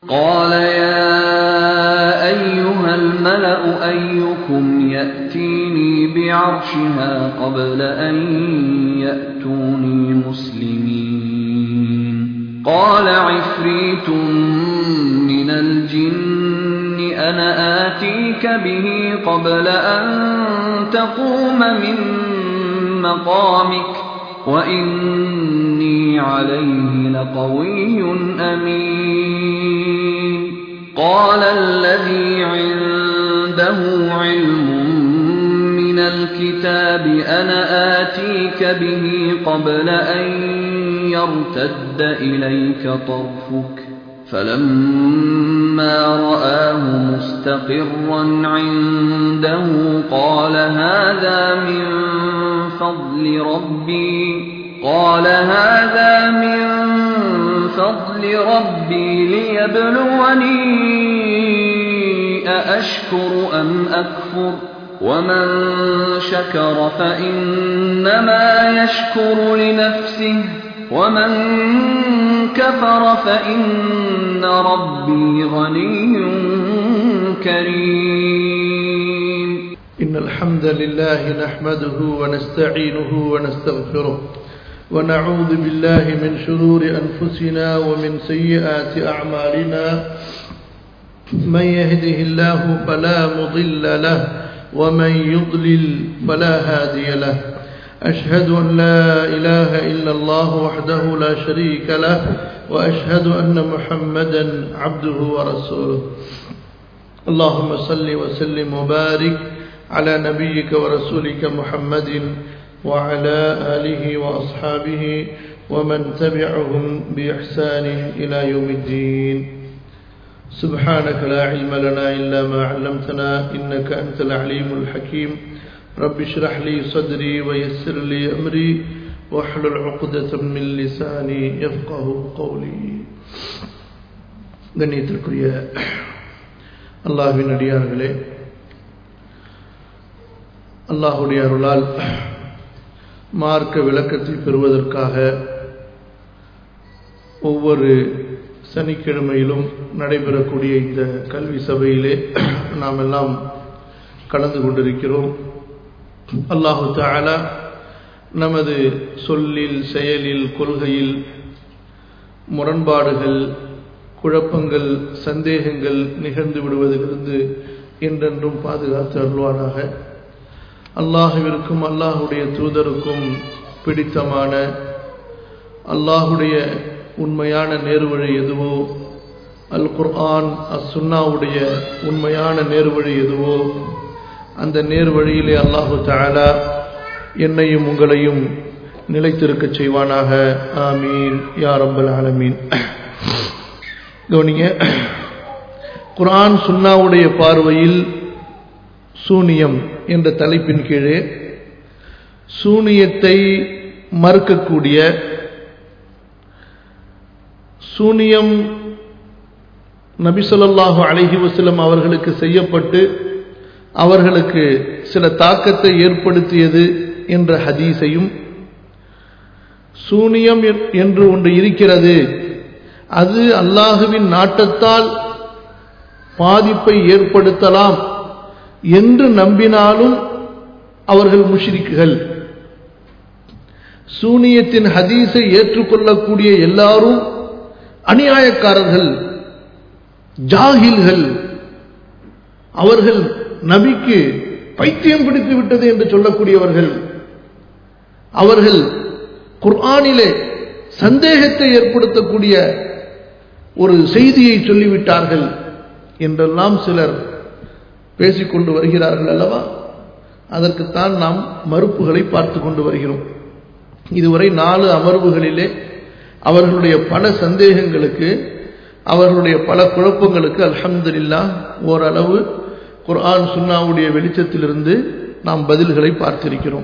قال يا أيها الملأ أيكم يأتيني بعرشها قبل أن يأتوني مسلمين قال عفريت من الجن أنا آتيك به قبل أن تقوم من مقامك وإني عليه لقوي أمين قال الذي عنده علم من الكتاب أنا آتيك به قبل أن يرتد إليك طرفك فلما رآه مستقرا عنده قال هذا من فضل ربي قال هذا من فضل ربي ليبلوني أأشكر أم أكفر ومن شكر فإنما يشكر لنفسه ومن كفر فإن ربي غني كريم إن الحمد لله نحمده ونستعينه ونستغفره ونعوذ بالله من شرور أنفسنا ومن سيئات أعمالنا من يهده الله فلا مضل له ومن يضلل فلا هادي له أشهد أن لا إله إلا الله وحده لا شريك له وأشهد أن محمدا عبده ورسوله اللهم صل وسلم وبارك على نبيك ورسولك محمد وعلى آله وأصحابه ومن تبعهم بإحسان إلى يوم الدين سبحانك لا علم لنا إلا ما علمتنا إنك أنت العليم الحكيم رب اشرح لي صدري ويسر لي أمري واحلل عقدة من لساني يفقه قولي கண்ணியத்திற்குரிய அல்லாஹ்வின் அடியார்களே அல்லாஹுடைய அருளால் மார்க்க விளக்கத்தை பெறுவதற்காக ஒவ்வொரு சனிக்கிழமையிலும் நடைபெறக்கூடிய இந்த கல்வி சபையிலே நாம் எல்லாம் கலந்து கொண்டிருக்கிறோம் அல்லாஹு தாலா நமது சொல்லில் செயலில் கொள்கையில் முரண்பாடுகள் குழப்பங்கள் சந்தேகங்கள் நிகழ்ந்து விடுவதிலிருந்து என்றென்றும் பாதுகாத்து அருள்வானாக அல்லாஹுவிற்கும் அல்லாஹுடைய தூதருக்கும் பிடித்தமான அல்லாஹுடைய உண்மையான நேர்வழி எதுவோ அல் குர்ஆன் அஸ் சுன்னாவுடைய உண்மையான நேர்வழி எதுவோ அந்த நேர்வழியிலே அல்லாஹு தாலா என்னையும் உங்களையும் நிலைத்திருக்கச் செய்வானாக ஆமீன் யா ரப்பல் ஆலமீன் கவனிங்க குர்ஆன் சுன்னாவுடைய பார்வையில் சூனியம் என்ற தலைப்பின் கீழே சூனியத்தை மறுக்கக்கூடிய சூனியம் நபிசல்லாஹு அலஹி வசலம் அவர்களுக்கு செய்யப்பட்டு அவர்களுக்கு சில தாக்கத்தை ஏற்படுத்தியது என்ற ஹதீஸையும் சூனியம் என்று ஒன்று இருக்கிறது அது அல்லாஹுவின் நாட்டத்தால் பாதிப்பை ஏற்படுத்தலாம் என்று நம்பினாலும் அவர்கள் முஷ்ரிக்குகள் சூனியத்தின் ஹதீஸை ஏற்றுக்கொள்ளக்கூடிய எல்லாரும் அநியாயக்காரர்கள் ஜாகில்கள் அவர்கள் நபிக்கு பைத்தியம் பிடித்து விட்டது என்று சொல்லக்கூடியவர்கள் அவர்கள் குர்ஆனிலே சந்தேகத்தை ஏற்படுத்தக்கூடிய ஒரு செய்தியை சொல்லிவிட்டார்கள் என்றெல்லாம் சிலர் பேசிக்கொண்டு வருகிறார்கள் அல்லவா அதற்குத்தான் நாம் மறுப்புகளை பார்த்து கொண்டு வருகிறோம் இதுவரை நாலு அமர்வுகளிலே அவர்களுடைய பல சந்தேகங்களுக்கு அவர்களுடைய பல குழப்பங்களுக்கு அல்ஹம்துலில்லா ஓரளவு குர்ஆன் சுன்னாவுடைய வெளிச்சத்திலிருந்து நாம் பதில்களை பார்த்திருக்கிறோம்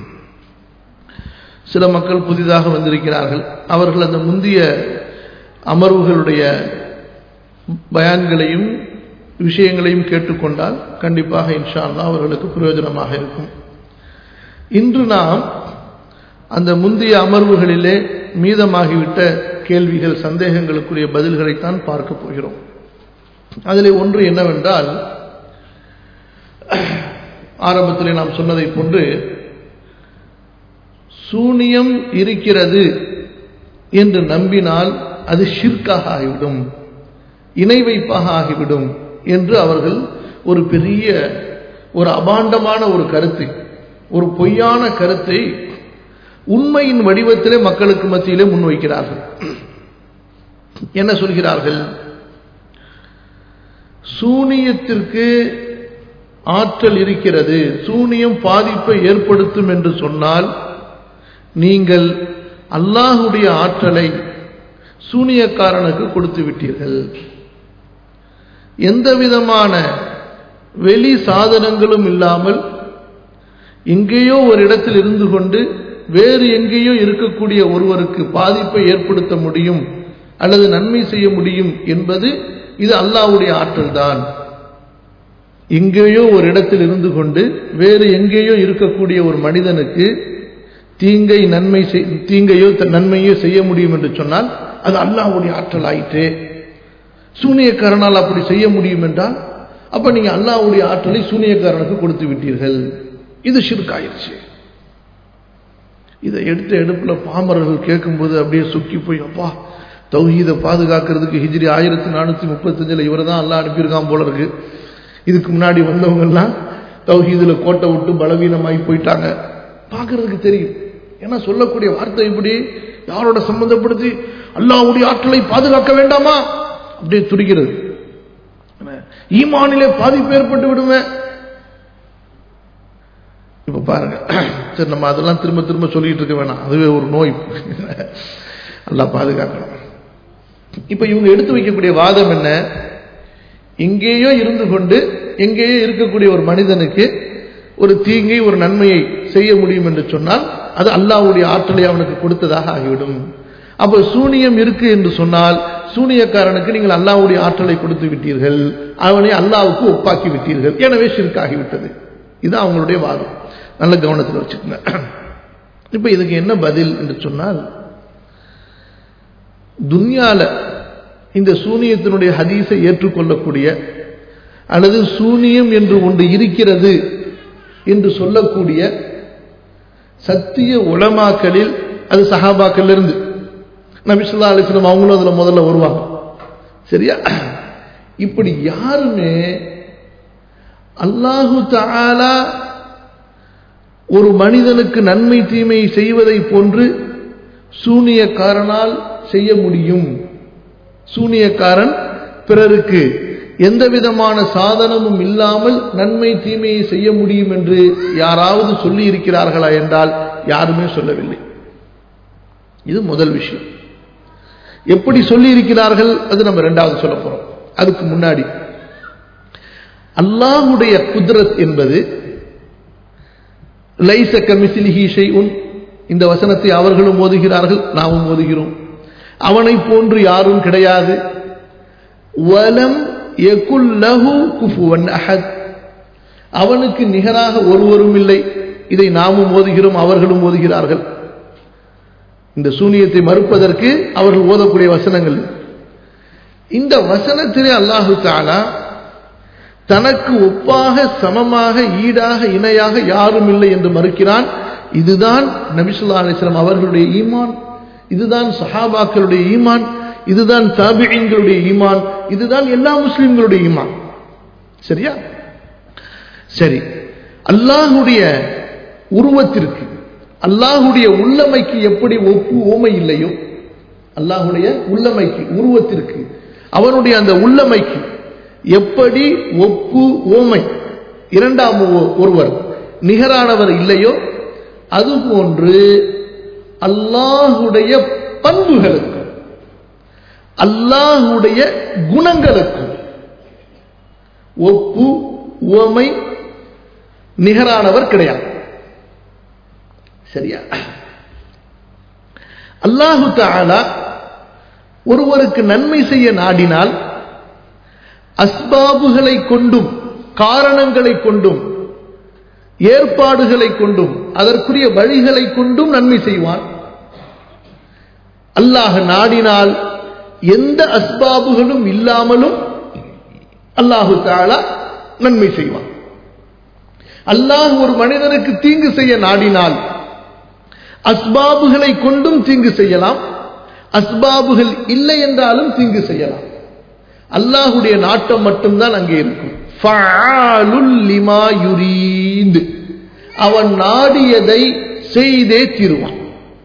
சில மக்கள் புதிதாக வந்திருக்கிறார்கள் அவர்கள் அந்த முந்தைய அமர்வுகளுடைய பயான்களையும் விஷயங்களையும் கேட்டுக்கொண்டால் கண்டிப்பாக இன்ஷா அல்லா அவர்களுக்கு பிரயோஜனமாக இருக்கும் இன்று நாம் அந்த முந்தைய அமர்வுகளிலே மீதமாகிவிட்ட கேள்விகள் சந்தேகங்களுக்குரிய பதில்களைத்தான் பார்க்க போகிறோம் அதில் ஒன்று என்னவென்றால் ஆரம்பத்தில் நாம் சொன்னதை போன்று சூனியம் இருக்கிறது என்று நம்பினால் அது ஷிர்காக ஆகிவிடும் இணை வைப்பாக ஆகிவிடும் என்று அவர்கள் ஒரு பெரிய ஒரு அபாண்டமான ஒரு கருத்தை ஒரு பொய்யான கருத்தை உண்மையின் வடிவத்திலே மக்களுக்கு மத்தியிலே முன்வைக்கிறார்கள் என்ன சொல்கிறார்கள் சூனியத்திற்கு ஆற்றல் இருக்கிறது சூனியம் பாதிப்பை ஏற்படுத்தும் என்று சொன்னால் நீங்கள் அல்லாஹுடைய ஆற்றலை சூனியக்காரனுக்கு கொடுத்து விட்டீர்கள் எந்த விதமான வெளி சாதனங்களும் இல்லாமல் எங்கேயோ ஒரு இடத்தில் இருந்து கொண்டு வேறு எங்கேயோ இருக்கக்கூடிய ஒருவருக்கு பாதிப்பை ஏற்படுத்த முடியும் அல்லது நன்மை செய்ய முடியும் என்பது இது அல்லாவுடைய ஆற்றல் தான் எங்கேயோ ஒரு இடத்தில் இருந்து கொண்டு வேறு எங்கேயோ இருக்கக்கூடிய ஒரு மனிதனுக்கு தீங்கை நன்மை தீங்கையோ நன்மையோ செய்ய முடியும் என்று சொன்னால் அது அல்லாவுடைய ஆற்றல் ஆயிற்று சூனியக்காரனால் அப்படி செய்ய முடியும் என்றால் அப்ப நீங்க அல்லாவுடைய ஆற்றலை சூனியக்காரனுக்கு கொடுத்து விட்டீர்கள் இது ஷிர்காயிருச்சு இதை எடுத்த எடுப்புல பாமரர்கள் கேட்கும்போது அப்படியே சுக்கி போய் அப்பா தௌஹீதை பாதுகாக்கிறதுக்கு ஹிஜ்ரி ஆயிரத்தி நானூத்தி முப்பத்தஞ்சுல இவரை தான் எல்லாம் அனுப்பியிருக்கான் போல இருக்கு இதுக்கு முன்னாடி வந்தவங்கெல்லாம் தௌஹீதுல கோட்டை விட்டு பலவீனமாகி போயிட்டாங்க பார்க்கறதுக்கு தெரியும் ஏன்னா சொல்லக்கூடிய வார்த்தை இப்படி யாரோட சம்பந்தப்படுத்தி அல்லாவுடைய ஆற்றலை பாதுகாக்க வேண்டாமா அப்படியே துடிக்கிறது ஈமானிலே பாதிப்பு ஏற்பட்டு விடுவேன் இப்ப பாருங்க சரி நம்ம அதெல்லாம் திரும்ப திரும்ப சொல்லிட்டு இருக்க வேணாம் அதுவே ஒரு நோய் நல்லா பாதுகாக்கணும் இப்ப இவங்க எடுத்து வைக்கக்கூடிய வாதம் என்ன எங்கேயோ இருந்து கொண்டு எங்கேயோ இருக்கக்கூடிய ஒரு மனிதனுக்கு ஒரு தீங்கை ஒரு நன்மையை செய்ய முடியும் என்று சொன்னால் அது அல்லாவுடைய ஆற்றலை அவனுக்கு கொடுத்ததாக ஆகிவிடும் அப்போ சூனியம் இருக்கு என்று சொன்னால் சூனியக்காரனுக்கு நீங்கள் அல்லாவுடைய ஆற்றலை கொடுத்து விட்டீர்கள் அவனை அல்லாவுக்கு ஒப்பாக்கி விட்டீர்கள் எனவே ஷிர்காகிவிட்டது இது அவங்களுடைய வாதம் நல்ல கவனத்தில் வச்சுக்கோங்க இப்ப இதுக்கு என்ன பதில் என்று சொன்னால் துன்யால இந்த சூனியத்தினுடைய ஹதீஸை ஏற்றுக்கொள்ளக்கூடிய அல்லது சூனியம் என்று ஒன்று இருக்கிறது என்று சொல்லக்கூடிய சத்திய உளமாக்களில் அது சஹாபாக்கள் இருந்து நபிசுல்லா அலிஸ்லாம் அவங்களும் அதுல முதல்ல வருவாங்க சரியா இப்படி யாருமே அல்லாஹு தாலா ஒரு மனிதனுக்கு நன்மை தீமை செய்வதை போன்று சூனியக்காரனால் செய்ய முடியும் சூனியக்காரன் பிறருக்கு எந்த விதமான சாதனமும் இல்லாமல் நன்மை தீமையை செய்ய முடியும் என்று யாராவது சொல்லி இருக்கிறார்களா என்றால் யாருமே சொல்லவில்லை இது முதல் விஷயம் எப்படி சொல்லி இருக்கிறார்கள் அது நம்ம ரெண்டாவது சொல்ல போறோம் அதுக்கு முன்னாடி அல்லாஹுடைய குதிரத் என்பது லைச கமிசிலிஹி ஷைஉன் இந்த வசனத்தை அவர்களும் ஓதுகிறார்கள் நாமும் ஓதுகிறோம் அவனை போன்று யாரும் கிடையாது வலம் எகுல்லஹு குஃபுவன் அஹத் அவனுக்கு நிகராக ஒருவரும் இல்லை இதை நாமும் ஓதுகிறோம் அவர்களும் ஓதுகிறார்கள் இந்த சூனியத்தை மறுப்பதற்கு அவர்கள் ஓதக்கூடிய வசனங்கள் இந்த வசனத்திலே அல்லாஹு தாலா தனக்கு ஒப்பாக சமமாக ஈடாக இணையாக யாரும் இல்லை என்று மறுக்கிறான் இதுதான் நபிசுல்லா அலிஸ்லாம் அவர்களுடைய ஈமான் இதுதான் சஹாபாக்களுடைய ஈமான் இதுதான் தாபிகளுடைய ஈமான் இதுதான் எல்லா முஸ்லிம்களுடைய ஈமான் சரியா சரி அல்லாஹுடைய உருவத்திற்கு அல்லாஹுடைய உள்ளமைக்கு எப்படி ஒப்பு ஓமை இல்லையோ அல்லாஹுடைய உள்ளமைக்கு உருவத்திற்கு அவனுடைய அந்த உள்ளமைக்கு எப்படி ஒப்பு ஓமை இரண்டாம் ஒருவர் நிகரானவர் இல்லையோ அதுபோன்று அல்லாஹுடைய பண்புகளுக்கு அல்லாஹுடைய குணங்களுக்கு ஒப்பு உவமை நிகரானவர் கிடையாது சரியா அல்லாஹு தாலா ஒருவருக்கு நன்மை செய்ய நாடினால் அஸ்பாபுகளை கொண்டும் காரணங்களை கொண்டும் ஏற்பாடுகளை கொண்டும் அதற்குரிய வழிகளை கொண்டும் நன்மை செய்வான் அல்லாஹ் நாடினால் எந்த அஸ்பாபுகளும் இல்லாமலும் அல்லாஹு தாலா நன்மை செய்வான் அல்லாஹ் ஒரு மனிதனுக்கு தீங்கு செய்ய நாடினால் அஸ்பாபுகளை கொண்டும் தீங்கு செய்யலாம் அஸ்பாபுகள் இல்லை என்றாலும் தீங்கு செய்யலாம் அல்லாஹுடைய நாட்டம் மட்டும்தான் அங்கே இருக்கும் அவன் நாடியதை செய்தே தீருவான்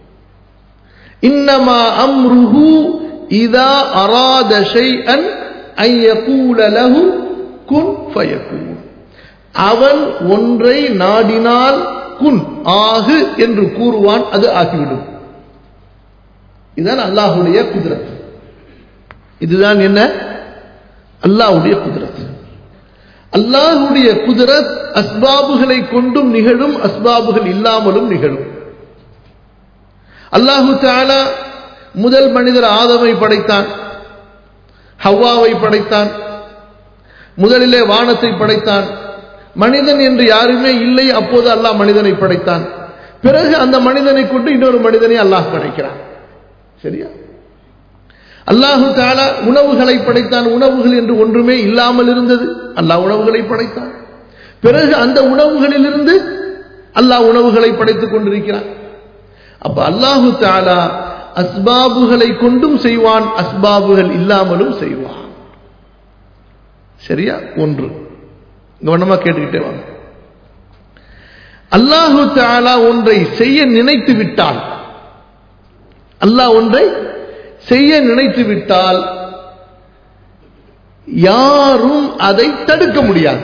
இன்னமா அம்ருஹு இதா அராத ஷைஅன் ஐ யகூல லஹு குன் ஃபயகூன் அவன் ஒன்றை நாடினால் குன் ஆகு என்று கூறுவான் அது ஆகிவிடும் இதுதான் அல்லாஹுடைய குதிரத் இதுதான் என்ன அல்லாஹுடைய குதிரத் அல்லாஹுடைய குதிரத் அஸ்பாபுகளை கொண்டும் நிகழும் அஸ்பாபுகள் இல்லாமலும் நிகழும் அல்லாஹு தாலா முதல் மனிதர் ஆதமை படைத்தான் ஹவ்வாவை படைத்தான் முதலிலே வானத்தை படைத்தான் மனிதன் என்று யாருமே இல்லை அப்போது அல்லாஹ் மனிதனை படைத்தான் பிறகு அந்த மனிதனை கொண்டு இன்னொரு மனிதனை அல்லாஹ் படைக்கிறான் சரியா அல்லாஹு தாலா உணவுகளை படைத்தான் உணவுகள் என்று ஒன்றுமே இல்லாமல் இருந்தது அல்லாஹ் உணவுகளை படைத்தான் பிறகு அந்த உணவுகளிலிருந்து அல்லாஹ் உணவுகளை படைத்துக் கொண்டிருக்கிறான் அப்ப அல்லாஹு தாலா அஸ்பாபுகளை கொண்டும் செய்வான் அஸ்பாபுகள் இல்லாமலும் செய்வான் சரியா ஒன்று கவனமா கேட்டுக்கிட்டே வாங்க அல்லாஹு தாலா ஒன்றை செய்ய நினைத்து விட்டால் அல்லாஹ் ஒன்றை செய்ய நினைத்து விட்டால் யாரும் அதை தடுக்க முடியாது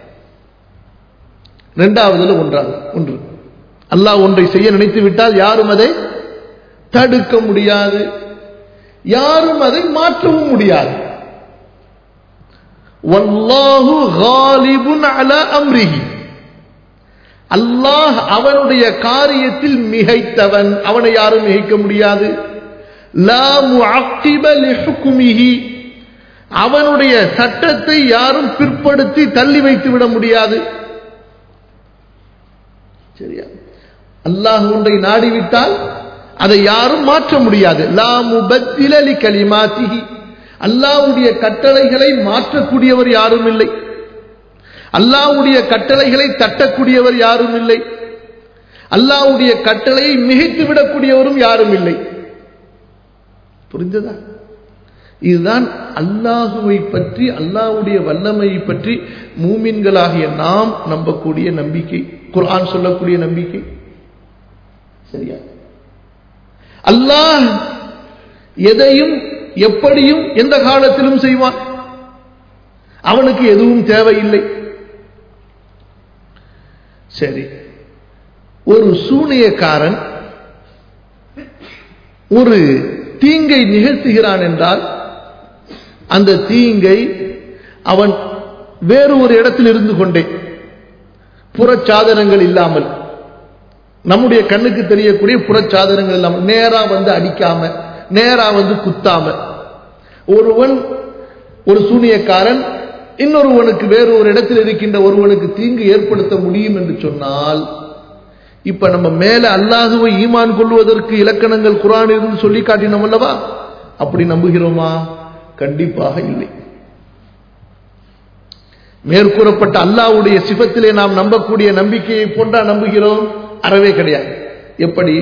இரண்டாவதுல ஒன்றாவது ஒன்று அல்லாஹ் ஒன்றை செய்ய நினைத்து விட்டால் யாரும் அதை தடுக்க முடியாது யாரும் அதை மாற்றவும் முடியாது வல்லாஹு காலிபுன் அலா அம்ரிஹி அல்லாஹ் அவனுடைய காரியத்தில் மிகைத்தவன் அவனை யாரும் மிகைக்க முடியாது லா முஅக்கிப லிஹுக்மிஹி அவனுடைய சட்டத்தை யாரும் பிற்படுத்தி தள்ளி வைத்து விட முடியாது சரியா அல்லாஹ் ஒன்றை நாடிவிட்டால் அதை யாரும் மாற்ற முடியாது லா முபத்தில லி கலிமாத்திஹி அல்லாஹ்வுடைய கட்டளைகளை மாற்றக்கூடியவர் யாரும் இல்லை அல்லாஹ்வுடைய கட்டளைகளை தட்டக்கூடியவர் யாரும் இல்லை அல்லாஹ்வுடைய கட்டளையை மிகைத்து விடக்கூடியவரும் யாரும் இல்லை புரிந்ததா இதுதான் அல்லாஹுவை பற்றி அல்லாஹ்வுடைய வல்லமையை பற்றி மூமின்களாகிய நாம் நம்பக்கூடிய நம்பிக்கை குர்ஆன் சொல்லக்கூடிய நம்பிக்கை சரியா அல்லாஹ் எதையும் எப்படியும் எந்த காலத்திலும் செய்வான் அவனுக்கு எதுவும் தேவையில்லை சரி ஒரு சூனியக்காரன் ஒரு தீங்கை நிகழ்த்துகிறான் என்றால் அந்த தீங்கை அவன் வேறு ஒரு இடத்தில் இருந்து கொண்டே புறச்சாதனங்கள் இல்லாமல் நம்முடைய கண்ணுக்கு தெரியக்கூடிய புறச்சாதனங்கள் இல்லாமல் நேரா வந்து அடிக்காம நேரா வந்து குத்தாம ஒருவன் ஒரு சூனியக்காரன் இன்னொருவனுக்கு வேறு ஒரு இடத்தில் இருக்கின்ற ஒருவனுக்கு தீங்கு ஏற்படுத்த முடியும் என்று சொன்னால் இப்ப நம்ம மேல அல்லாஹுவை ஈமான் கொள்வதற்கு இலக்கணங்கள் குரான் இருந்து சொல்லி காட்டினோம் அல்லவா அப்படி நம்புகிறோமா கண்டிப்பாக இல்லை மேற்கூறப்பட்ட அல்லாஹ்வுடைய சிபத்திலே நாம் நம்பக்கூடிய நம்பிக்கையை போன்றா நம்புகிறோம் அறவே கிடையாது எப்படி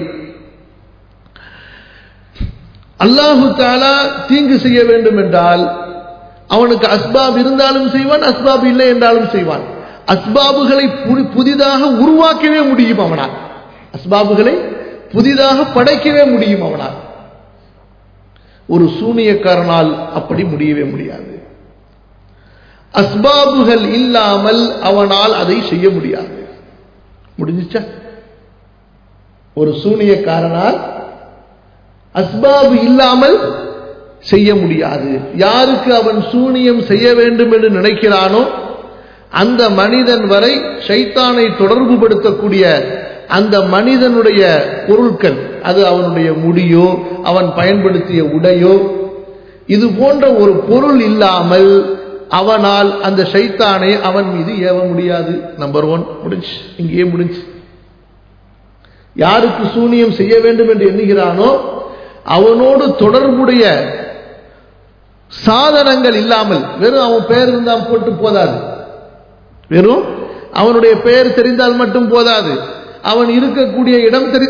அல்லாஹு தாலா தீங்கு செய்ய வேண்டும் என்றால் அவனுக்கு அஸ்பாப் இருந்தாலும் செய்வான் அஸ்பாப் இல்லை என்றாலும் செய்வான் அஸ்பாபுகளை புதிதாக உருவாக்கவே முடியும் அவனால் அஸ்பாபுகளை புதிதாக படைக்கவே முடியும் அவனால் ஒரு சூனியக்காரனால் அப்படி முடியவே முடியாது அஸ்பாபுகள் இல்லாமல் அவனால் அதை செய்ய முடியாது முடிஞ்சிச்சா ஒரு சூனியக்காரனால் அஸ்பாபு இல்லாமல் செய்ய முடியாது யாருக்கு அவன் சூனியம் செய்ய வேண்டும் என்று நினைக்கிறானோ அந்த மனிதன் வரை சைத்தானை தொடர்பு படுத்தக்கூடிய அந்த மனிதனுடைய பொருட்கள் அது அவனுடைய முடியோ அவன் பயன்படுத்திய உடையோ இது போன்ற ஒரு பொருள் இல்லாமல் அவனால் அந்த சைத்தானை அவன் மீது ஏவ முடியாது நம்பர் ஒன் முடிஞ்சு இங்கேயே முடிஞ்சு யாருக்கு சூனியம் செய்ய வேண்டும் என்று எண்ணுகிறானோ அவனோடு தொடர்புடைய சாதனங்கள் இல்லாமல் வெறும் அவன் பெயர் இருந்தால் போட்டு போதாது வெறும் அவனுடைய பெயர் தெரிந்தால் மட்டும் போதாது அவன் இருக்கக்கூடிய இடம் தெரி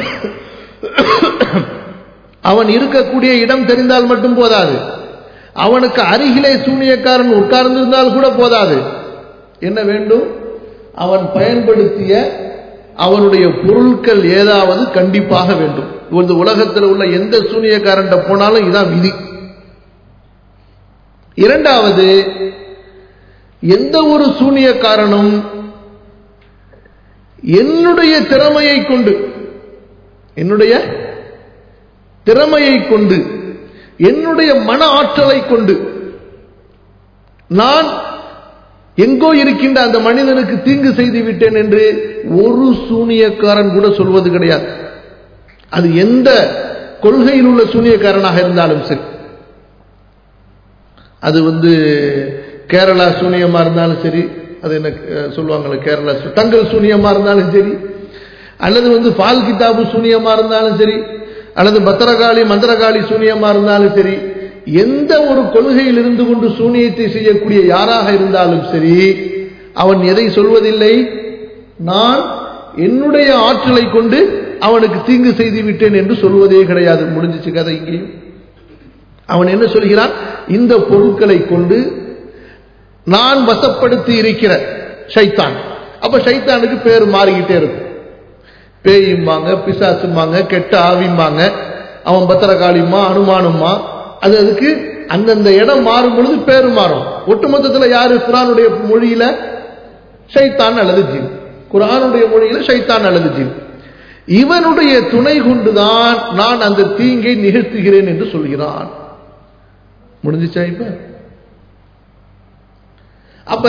அவன் இருக்கக்கூடிய இடம் தெரிந்தால் மட்டும் போதாது அவனுக்கு அருகிலே சூனியக்காரன் உட்கார்ந்திருந்தால் கூட போதாது என்ன வேண்டும் அவன் பயன்படுத்திய அவனுடைய பொருட்கள் ஏதாவது கண்டிப்பாக வேண்டும் இந்த உலகத்தில் உள்ள எந்த சூனியக்காரன் போனாலும் இதான் விதி இரண்டாவது எந்த ஒரு சூனியக்காரனும் என்னுடைய திறமையை கொண்டு என்னுடைய திறமையை கொண்டு என்னுடைய மன ஆற்றலை கொண்டு நான் எங்கோ இருக்கின்ற அந்த மனிதனுக்கு தீங்கு செய்து விட்டேன் என்று ஒரு சூனியக்காரன் கூட சொல்வது கிடையாது அது எந்த கொள்கையில் உள்ள சூனியக்காரனாக இருந்தாலும் சரி அது வந்து கேரளா சூனியமா இருந்தாலும் சரி அது என்ன சொல்லுவாங்களே கேரளா தங்கள் சூனியமா இருந்தாலும் சரி அல்லது வந்து பால் கிதாபு சூனியமா இருந்தாலும் சரி அல்லது பத்திரகாளி மந்திரகாளி சூனியமா இருந்தாலும் சரி எந்த ஒரு கொள்கையில் இருந்து கொண்டு சூனியத்தை செய்யக்கூடிய யாராக இருந்தாலும் சரி அவன் எதை சொல்வதில்லை நான் என்னுடைய ஆற்றலை கொண்டு அவனுக்கு தீங்கு செய்து விட்டேன் என்று சொல்வதே கிடையாது முடிஞ்சிச்சு கதை இங்கேயும் அவன் என்ன சொல்கிறான் இந்த பொருட்களை கொண்டு நான் வசப்படுத்தி இருக்கிற சைத்தான் அப்ப சைத்தானுக்கு பேர் மாறிக்கிட்டே இருக்கும் பேயும்பாங்க பிசாசும்பாங்க கெட்ட ஆவிம்பாங்க அவன் பத்திரகாளிமா அனுமானம்மா அது அதுக்கு அந்தந்த இடம் மாறும் பொழுது பேரு மாறும் ஒட்டுமொத்தத்தில் யாரு குரானுடைய மொழியில ஷைத்தான் அல்லது ஜீன் குரானுடைய மொழியில ஷைத்தான் அல்லது ஜீன் இவனுடைய துணை கொண்டுதான் நான் அந்த தீங்கை நிகழ்த்துகிறேன் என்று சொல்கிறான் முடிஞ்சிச்சா இப்ப அப்ப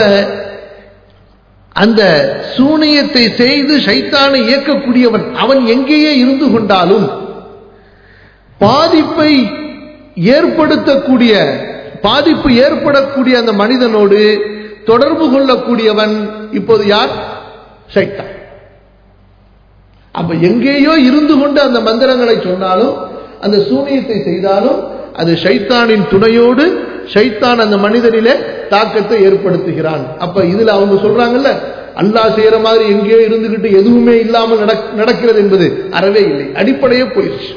அந்த சூனியத்தை செய்து சைத்தானை இயக்கக்கூடியவன் அவன் எங்கேயே இருந்து கொண்டாலும் பாதிப்பை ஏற்படுத்தக்கூடிய பாதிப்பு ஏற்படக்கூடிய அந்த மனிதனோடு தொடர்பு கொள்ளக்கூடியவன் இப்போது யார் சைத்தான் அப்ப எங்கேயோ இருந்து கொண்டு அந்த மந்திரங்களை சொன்னாலும் அந்த சூனியத்தை செய்தாலும் அது ஷைத்தானின் துணையோடு ஷைத்தான் அந்த மனிதனிலே தாக்கத்தை ஏற்படுத்துகிறான் அப்ப இதுல அவங்க சொல்றாங்கல்ல அல்லாஹ் செய்யற மாதிரி எங்கேயோ இருந்துகிட்டு எதுவுமே இல்லாமல் நடக்கிறது என்பது அறவே இல்லை அடிப்படையே போயிடுச்சு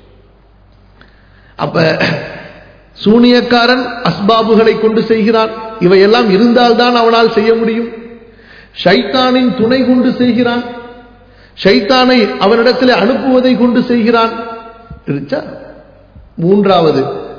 அப்ப சூனியக்காரன் அஸ்பாபுகளை கொண்டு செய்கிறான் இவையெல்லாம் இருந்தால்தான் அவனால் செய்ய முடியும் ஷைத்தானின் துணை கொண்டு செய்கிறான் ஷைத்தானை அவனிடத்தில் அனுப்புவதை கொண்டு செய்கிறான் இருச்சா மூன்றாவது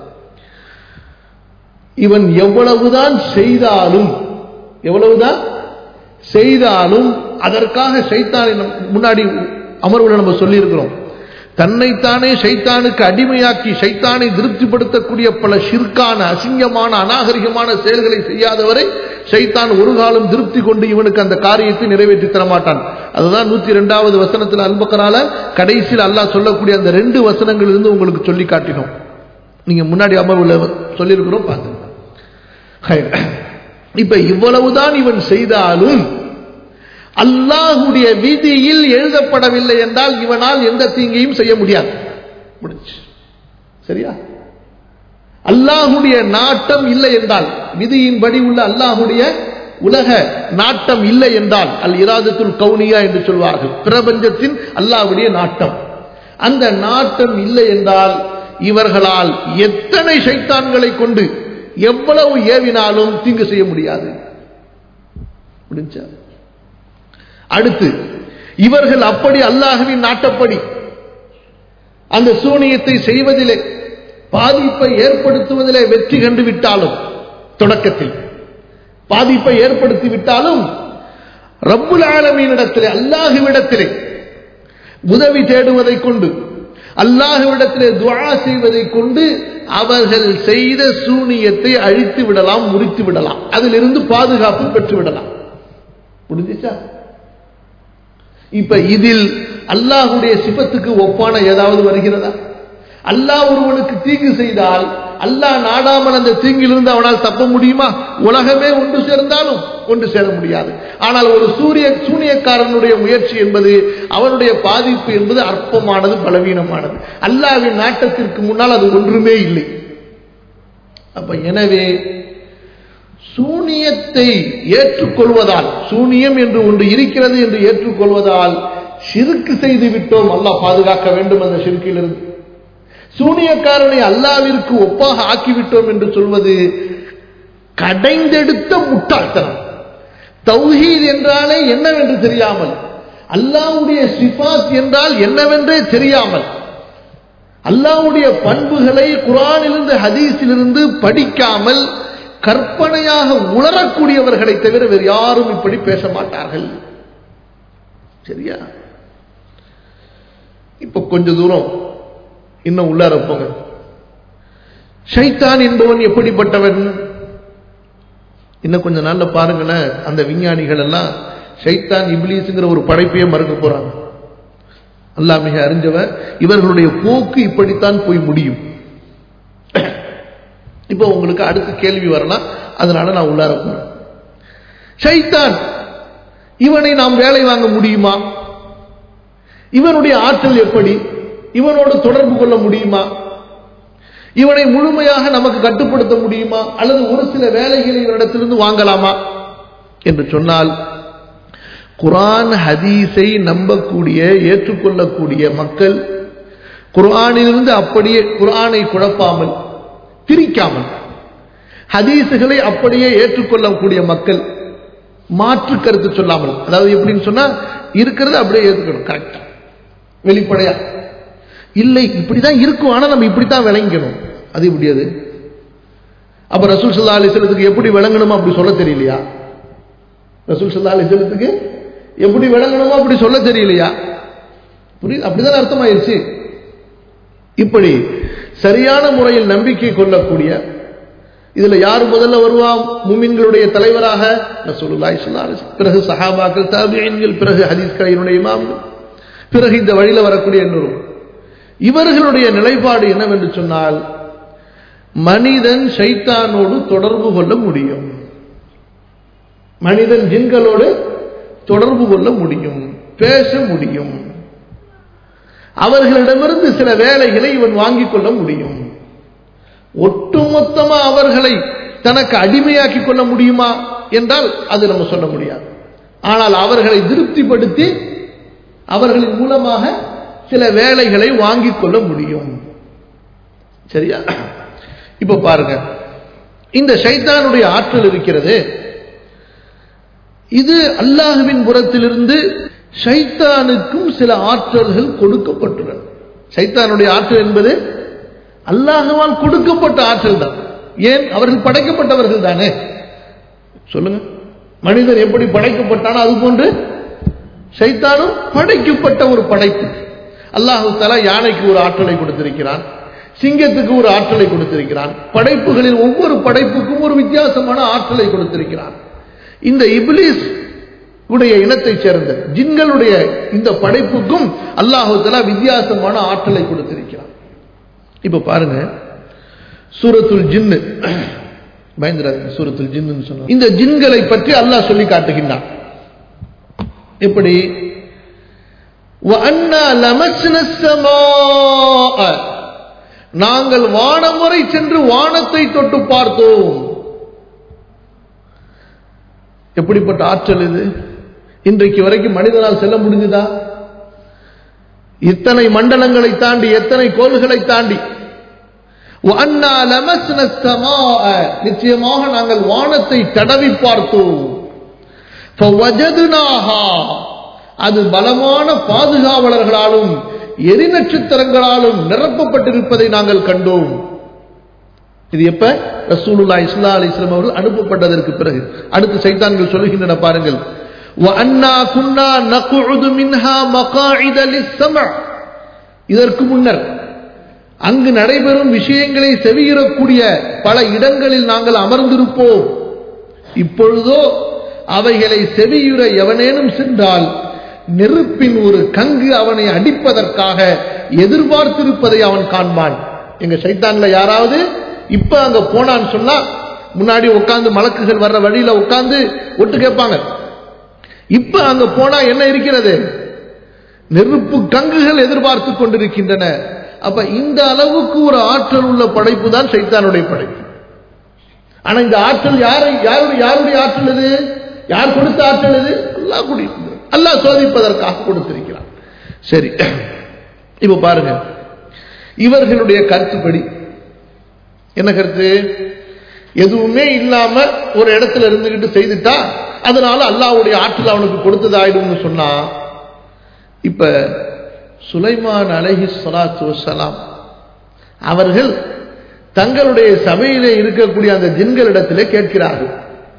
இவன் எவ்வளவுதான் செய்தாலும் எவ்வளவுதான் செய்தாலும் அதற்காக சைத்தானை முன்னாடி அமர்வுல நம்ம சொல்லி இருக்கிறோம் தன்னைத்தானே சைத்தானுக்கு அடிமையாக்கி சைத்தானை திருப்திப்படுத்தக்கூடிய பல ஷிர்கான அசிங்கமான அநாகரிகமான செயல்களை செய்யாதவரை சைத்தான் ஒரு காலம் திருப்தி கொண்டு இவனுக்கு அந்த காரியத்தை நிறைவேற்றி தரமாட்டான் அதுதான் நூத்தி இரண்டாவது வசனத்தில் அல்பக்கரால கடைசியில் அல்லாஹ் சொல்லக்கூடிய அந்த ரெண்டு வசனங்கள் இருந்து உங்களுக்கு சொல்லி காட்டினோம் நீங்க முன்னாடி அமர்வுல சொல்லியிருக்கிறோம் பார்த்துங்க இப்ப இவ்வளவுதான் இவன் செய்தாலும் அல்லாஹுடைய விதியில் எழுதப்படவில்லை என்றால் இவனால் எந்த தீங்கையும் செய்ய முடியாது முடிச்சு சரியா அல்லாஹுடைய நாட்டம் இல்லை என்றால் விதியின்படி உள்ள அல்லாஹுடைய உலக நாட்டம் இல்லை என்றால் அல் இராதத்துல் கவுனியா என்று சொல்வார்கள் பிரபஞ்சத்தின் அல்லாஹுடைய நாட்டம் அந்த நாட்டம் இல்லை என்றால் இவர்களால் எத்தனை சைத்தான்களை கொண்டு எவ்வளவு ஏவினாலும் தீங்கு செய்ய முடியாது முடிஞ்சா அடுத்து இவர்கள் அப்படி அல்லாஹுவின் நாட்டப்படி அந்த சூனியத்தை செய்வதிலே பாதிப்பை ஏற்படுத்துவதிலே வெற்றி கண்டு விட்டாலும் தொடக்கத்தில் பாதிப்பை ஏற்படுத்தி விட்டாலும் ரப்புல் ஆலமீனிடத்திலே அல்லாஹுவிடத்திலே உதவி தேடுவதை கொண்டு அல்லாஹுவிடத்திலே துவா செய்வதை கொண்டு அவர்கள் செய்த சூனியத்தை அழித்து விடலாம் முறித்து விடலாம் அதிலிருந்து பாதுகாப்பு பெற்று விடலாம் புரிஞ்சுச்சா இப்ப இதில் அல்லாஹுடைய சிபத்துக்கு ஒப்பான ஏதாவது வருகிறதா அல்லாஹ் ஒருவனுக்கு தீங்கு செய்தால் அல்லாஹ் நாடாமல் அந்த தீங்கிலிருந்து அவனால் தப்ப முடியுமா உலகமே ஒன்று சேர்ந்தாலும் ஒன்று சேர முடியாது ஆனால் ஒரு சூரிய சூனியக்காரனுடைய முயற்சி என்பது அவனுடைய பாதிப்பு என்பது அற்பமானது பலவீனமானது அல்லாவின் நாட்டத்திற்கு முன்னால் அது ஒன்றுமே இல்லை அப்ப எனவே சூனியத்தை ஏற்றுக்கொள்வதால் சூனியம் என்று ஒன்று இருக்கிறது என்று ஏற்றுக்கொள்வதால் சிறுக்கு செய்து விட்டோம் அல்லாஹ் பாதுகாக்க வேண்டும் அந்த சிறுக்கிலிருந்து சூனியக்காரனை அல்லாவிற்கு ஒப்பாக ஆக்கிவிட்டோம் என்று சொல்வது கடைந்தெடுத்த முட்டாள்தனம் தௌஹீத் என்றாலே என்னவென்று தெரியாமல் அல்லாவுடைய சிபாத் என்றால் என்னவென்றே தெரியாமல் அல்லாவுடைய பண்புகளை குரானிலிருந்து ஹதீஸிலிருந்து படிக்காமல் கற்பனையாக உணரக்கூடியவர்களை தவிர வேறு யாரும் இப்படி பேச மாட்டார்கள் சரியா இப்ப கொஞ்ச தூரம் இன்னும் உள்ளார போங்க ஷைத்தான் என்பவன் எப்படிப்பட்டவன் இன்னும் கொஞ்ச நாள்ல பாருங்களேன் அந்த விஞ்ஞானிகள் எல்லாம் ஷைத்தான் இப்லீஸுங்கிற ஒரு படைப்பையே மறுக்க போறாங்க அல்லாஹ் மிக அறிஞ்சவன் இவர்களுடைய போக்கு இப்படித்தான் போய் முடியும் இப்போ உங்களுக்கு அடுத்த கேள்வி வரலாம் அதனால நான் உள்ளார போறேன் ஷைத்தான் இவனை நாம் வேலை வாங்க முடியுமா இவனுடைய ஆற்றல் எப்படி இவனோடு தொடர்பு கொள்ள முடியுமா இவனை முழுமையாக நமக்கு கட்டுப்படுத்த முடியுமா அல்லது ஒரு சில வேலைகளை இவனிடத்திலிருந்து வாங்கலாமா என்று சொன்னால் குரான் ஹதீஸை நம்பக்கூடிய ஏற்றுக்கொள்ளக்கூடிய மக்கள் குர்ஆனிலிருந்து அப்படியே குர்ஆனை குழப்பாமல் பிரிக்காமல் ஹதீஸுகளை அப்படியே ஏற்றுக்கொள்ளக்கூடிய மக்கள் மாற்று கருத்து சொல்லாமல் அதாவது எப்படின்னு சொன்னா இருக்கிறத அப்படியே ஏற்றுக்கணும் கரெக்டா வெளிப்படையா இல்லை இப்படிதான் இருக்கும் ஆனா நம்ம இப்படித்தான் விளங்கணும் அது எப்படி அது அப்ப ரசூல் சல்லா அலிஸ்லத்துக்கு எப்படி விளங்கணுமோ அப்படி சொல்ல தெரியலையா ரசூல் சல்லா அலிஸ்லத்துக்கு எப்படி விளங்கணுமோ அப்படி சொல்ல தெரியலையா புரியுது அப்படிதான் அர்த்தமாயிருச்சு இப்படி சரியான முறையில் நம்பிக்கை கொள்ளக்கூடிய இதுல யார் முதல்ல வருவான் முமின்களுடைய தலைவராக ரசூலுல்லாஹி ஸல்லல்லாஹு அலைஹி வஸல்லம் பிறகு சஹாபாக்கள் தாபிஈன்கள் பிறகு ஹதீஸ்களினுடைய இமாம்கள் பிறகு இந்த வழியில வரக்கூடிய இன்னொரு இவர்களுடைய நிலைப்பாடு என்னவென்று சொன்னால் மனிதன் சைத்தானோடு தொடர்பு கொள்ள முடியும் மனிதன் ஜின்களோடு தொடர்பு கொள்ள முடியும் பேச முடியும் அவர்களிடமிருந்து சில வேலைகளை இவன் வாங்கிக் கொள்ள முடியும் ஒட்டுமொத்தமா அவர்களை தனக்கு அடிமையாக்கி கொள்ள முடியுமா என்றால் அது நம்ம சொல்ல முடியாது ஆனால் அவர்களை திருப்திப்படுத்தி அவர்களின் மூலமாக சில வேலைகளை வாங்கிக் கொள்ள முடியும் சரியா இப்ப பாருங்க இந்த சைத்தானுடைய ஆற்றல் இருக்கிறது இது அல்லாஹுவின் புறத்திலிருந்து ஷைத்தானுக்கும் சில ஆற்றல்கள் கொடுக்கப்பட்டுள்ளன சைத்தானுடைய ஆற்றல் என்பது அல்லாஹுவால் கொடுக்கப்பட்ட ஆற்றல் தான் ஏன் அவர்கள் படைக்கப்பட்டவர்கள் தானே சொல்லுங்க மனிதன் எப்படி படைக்கப்பட்டானோ அது போன்று சைத்தானும் படைக்கப்பட்ட ஒரு படைப்பு அல்லாஹு தலா யானைக்கு ஒரு ஆற்றலை கொடுத்திருக்கிறான் சிங்கத்துக்கு ஒரு ஆற்றலை கொடுத்திருக்கிறான் படைப்புகளில் ஒவ்வொரு படைப்புக்கும் ஒரு வித்தியாசமான ஆற்றலை கொடுத்திருக்கிறான் இந்த இப்லீஸ் உடைய இனத்தைச் சேர்ந்த ஜின்களுடைய இந்த படைப்புக்கும் அல்லாஹு தலா வித்தியாசமான ஆற்றலை கொடுத்திருக்கிறான் இப்ப பாருங்க சூரத்துல் ஜின்னு பயந்துராது சூரத்துல் ஜின்னு சொன்ன இந்த ஜின்களை பற்றி அல்லாஹ் சொல்லி காட்டுகின்றான் எப்படி நாங்கள் வானமுறை சென்று வானத்தை தொட்டு பார்த்தோம் எப்படிப்பட்ட ஆற்றல் இது இன்றைக்கு வரைக்கும் மனிதனால் செல்ல முடிஞ்சுதா இத்தனை மண்டலங்களை தாண்டி எத்தனை கோள்களை தாண்டி நிச்சயமாக நாங்கள் வானத்தை தடவி பார்த்தோம் அது பலமான பாதுகாவலர்களாலும் எரி நட்சத்திரங்களாலும் நிரப்பப்பட்டிருப்பதை நாங்கள் கண்டோம் இது எப்ப ரசூலுல்லா இஸ்லா அலி இஸ்லாம் அவர்கள் அனுப்பப்பட்டதற்கு பிறகு அடுத்து சைத்தான்கள் சொல்லுகின்றன பாருங்கள் இதற்கு முன்னர் அங்கு நடைபெறும் விஷயங்களை செவியிடக்கூடிய பல இடங்களில் நாங்கள் அமர்ந்திருப்போம் இப்பொழுதோ அவைகளை செவியுற எவனேனும் சென்றால் நெருப்பின் ஒரு கங்கு அவனை அடிப்பதற்காக எதிர்பார்த்திருப்பதை அவன் காண்பான் எங்க சைத்தான்ல யாராவது இப்ப அங்க போனான்னு சொன்னா முன்னாடி உட்கார்ந்து மலக்குகள் வர்ற வழியில உட்கார்ந்து ஒட்டு கேட்பாங்க இப்ப அங்க போனா என்ன இருக்கிறது நெருப்பு கங்குகள் எதிர்பார்த்து கொண்டிருக்கின்றன அப்ப இந்த அளவுக்கு ஒரு ஆற்றல் உள்ள படைப்பு தான் சைத்தானுடைய படைப்பு ஆனா இந்த ஆற்றல் யாரை யாருடைய யாருடைய ஆற்றல் இது யார் கொடுத்த ஆற்றல் இது அல்லாஹ் கொடுக்கிறார் அல்லாஹ் சோதிப்பதற்காக கொடுத்திருக்கிறார் சரி இப்ப பாருங்க இவர்களுடைய கருத்துப்படி என்ன கருத்து எதுவுமே இல்லாம ஒரு இடத்துல இருந்துகிட்டு செய்துட்டா அதனால அல்லாஹ்வுடைய ஆற்றல் அவனுக்கு கொடுத்ததாயிடும்னு சொன்னா இப்ப சுலைமான் அலஹி சலாத்து வசலாம் அவர்கள் தங்களுடைய சபையிலே இருக்கக்கூடிய அந்த ஜின்களிடத்திலே கேட்கிறார்கள்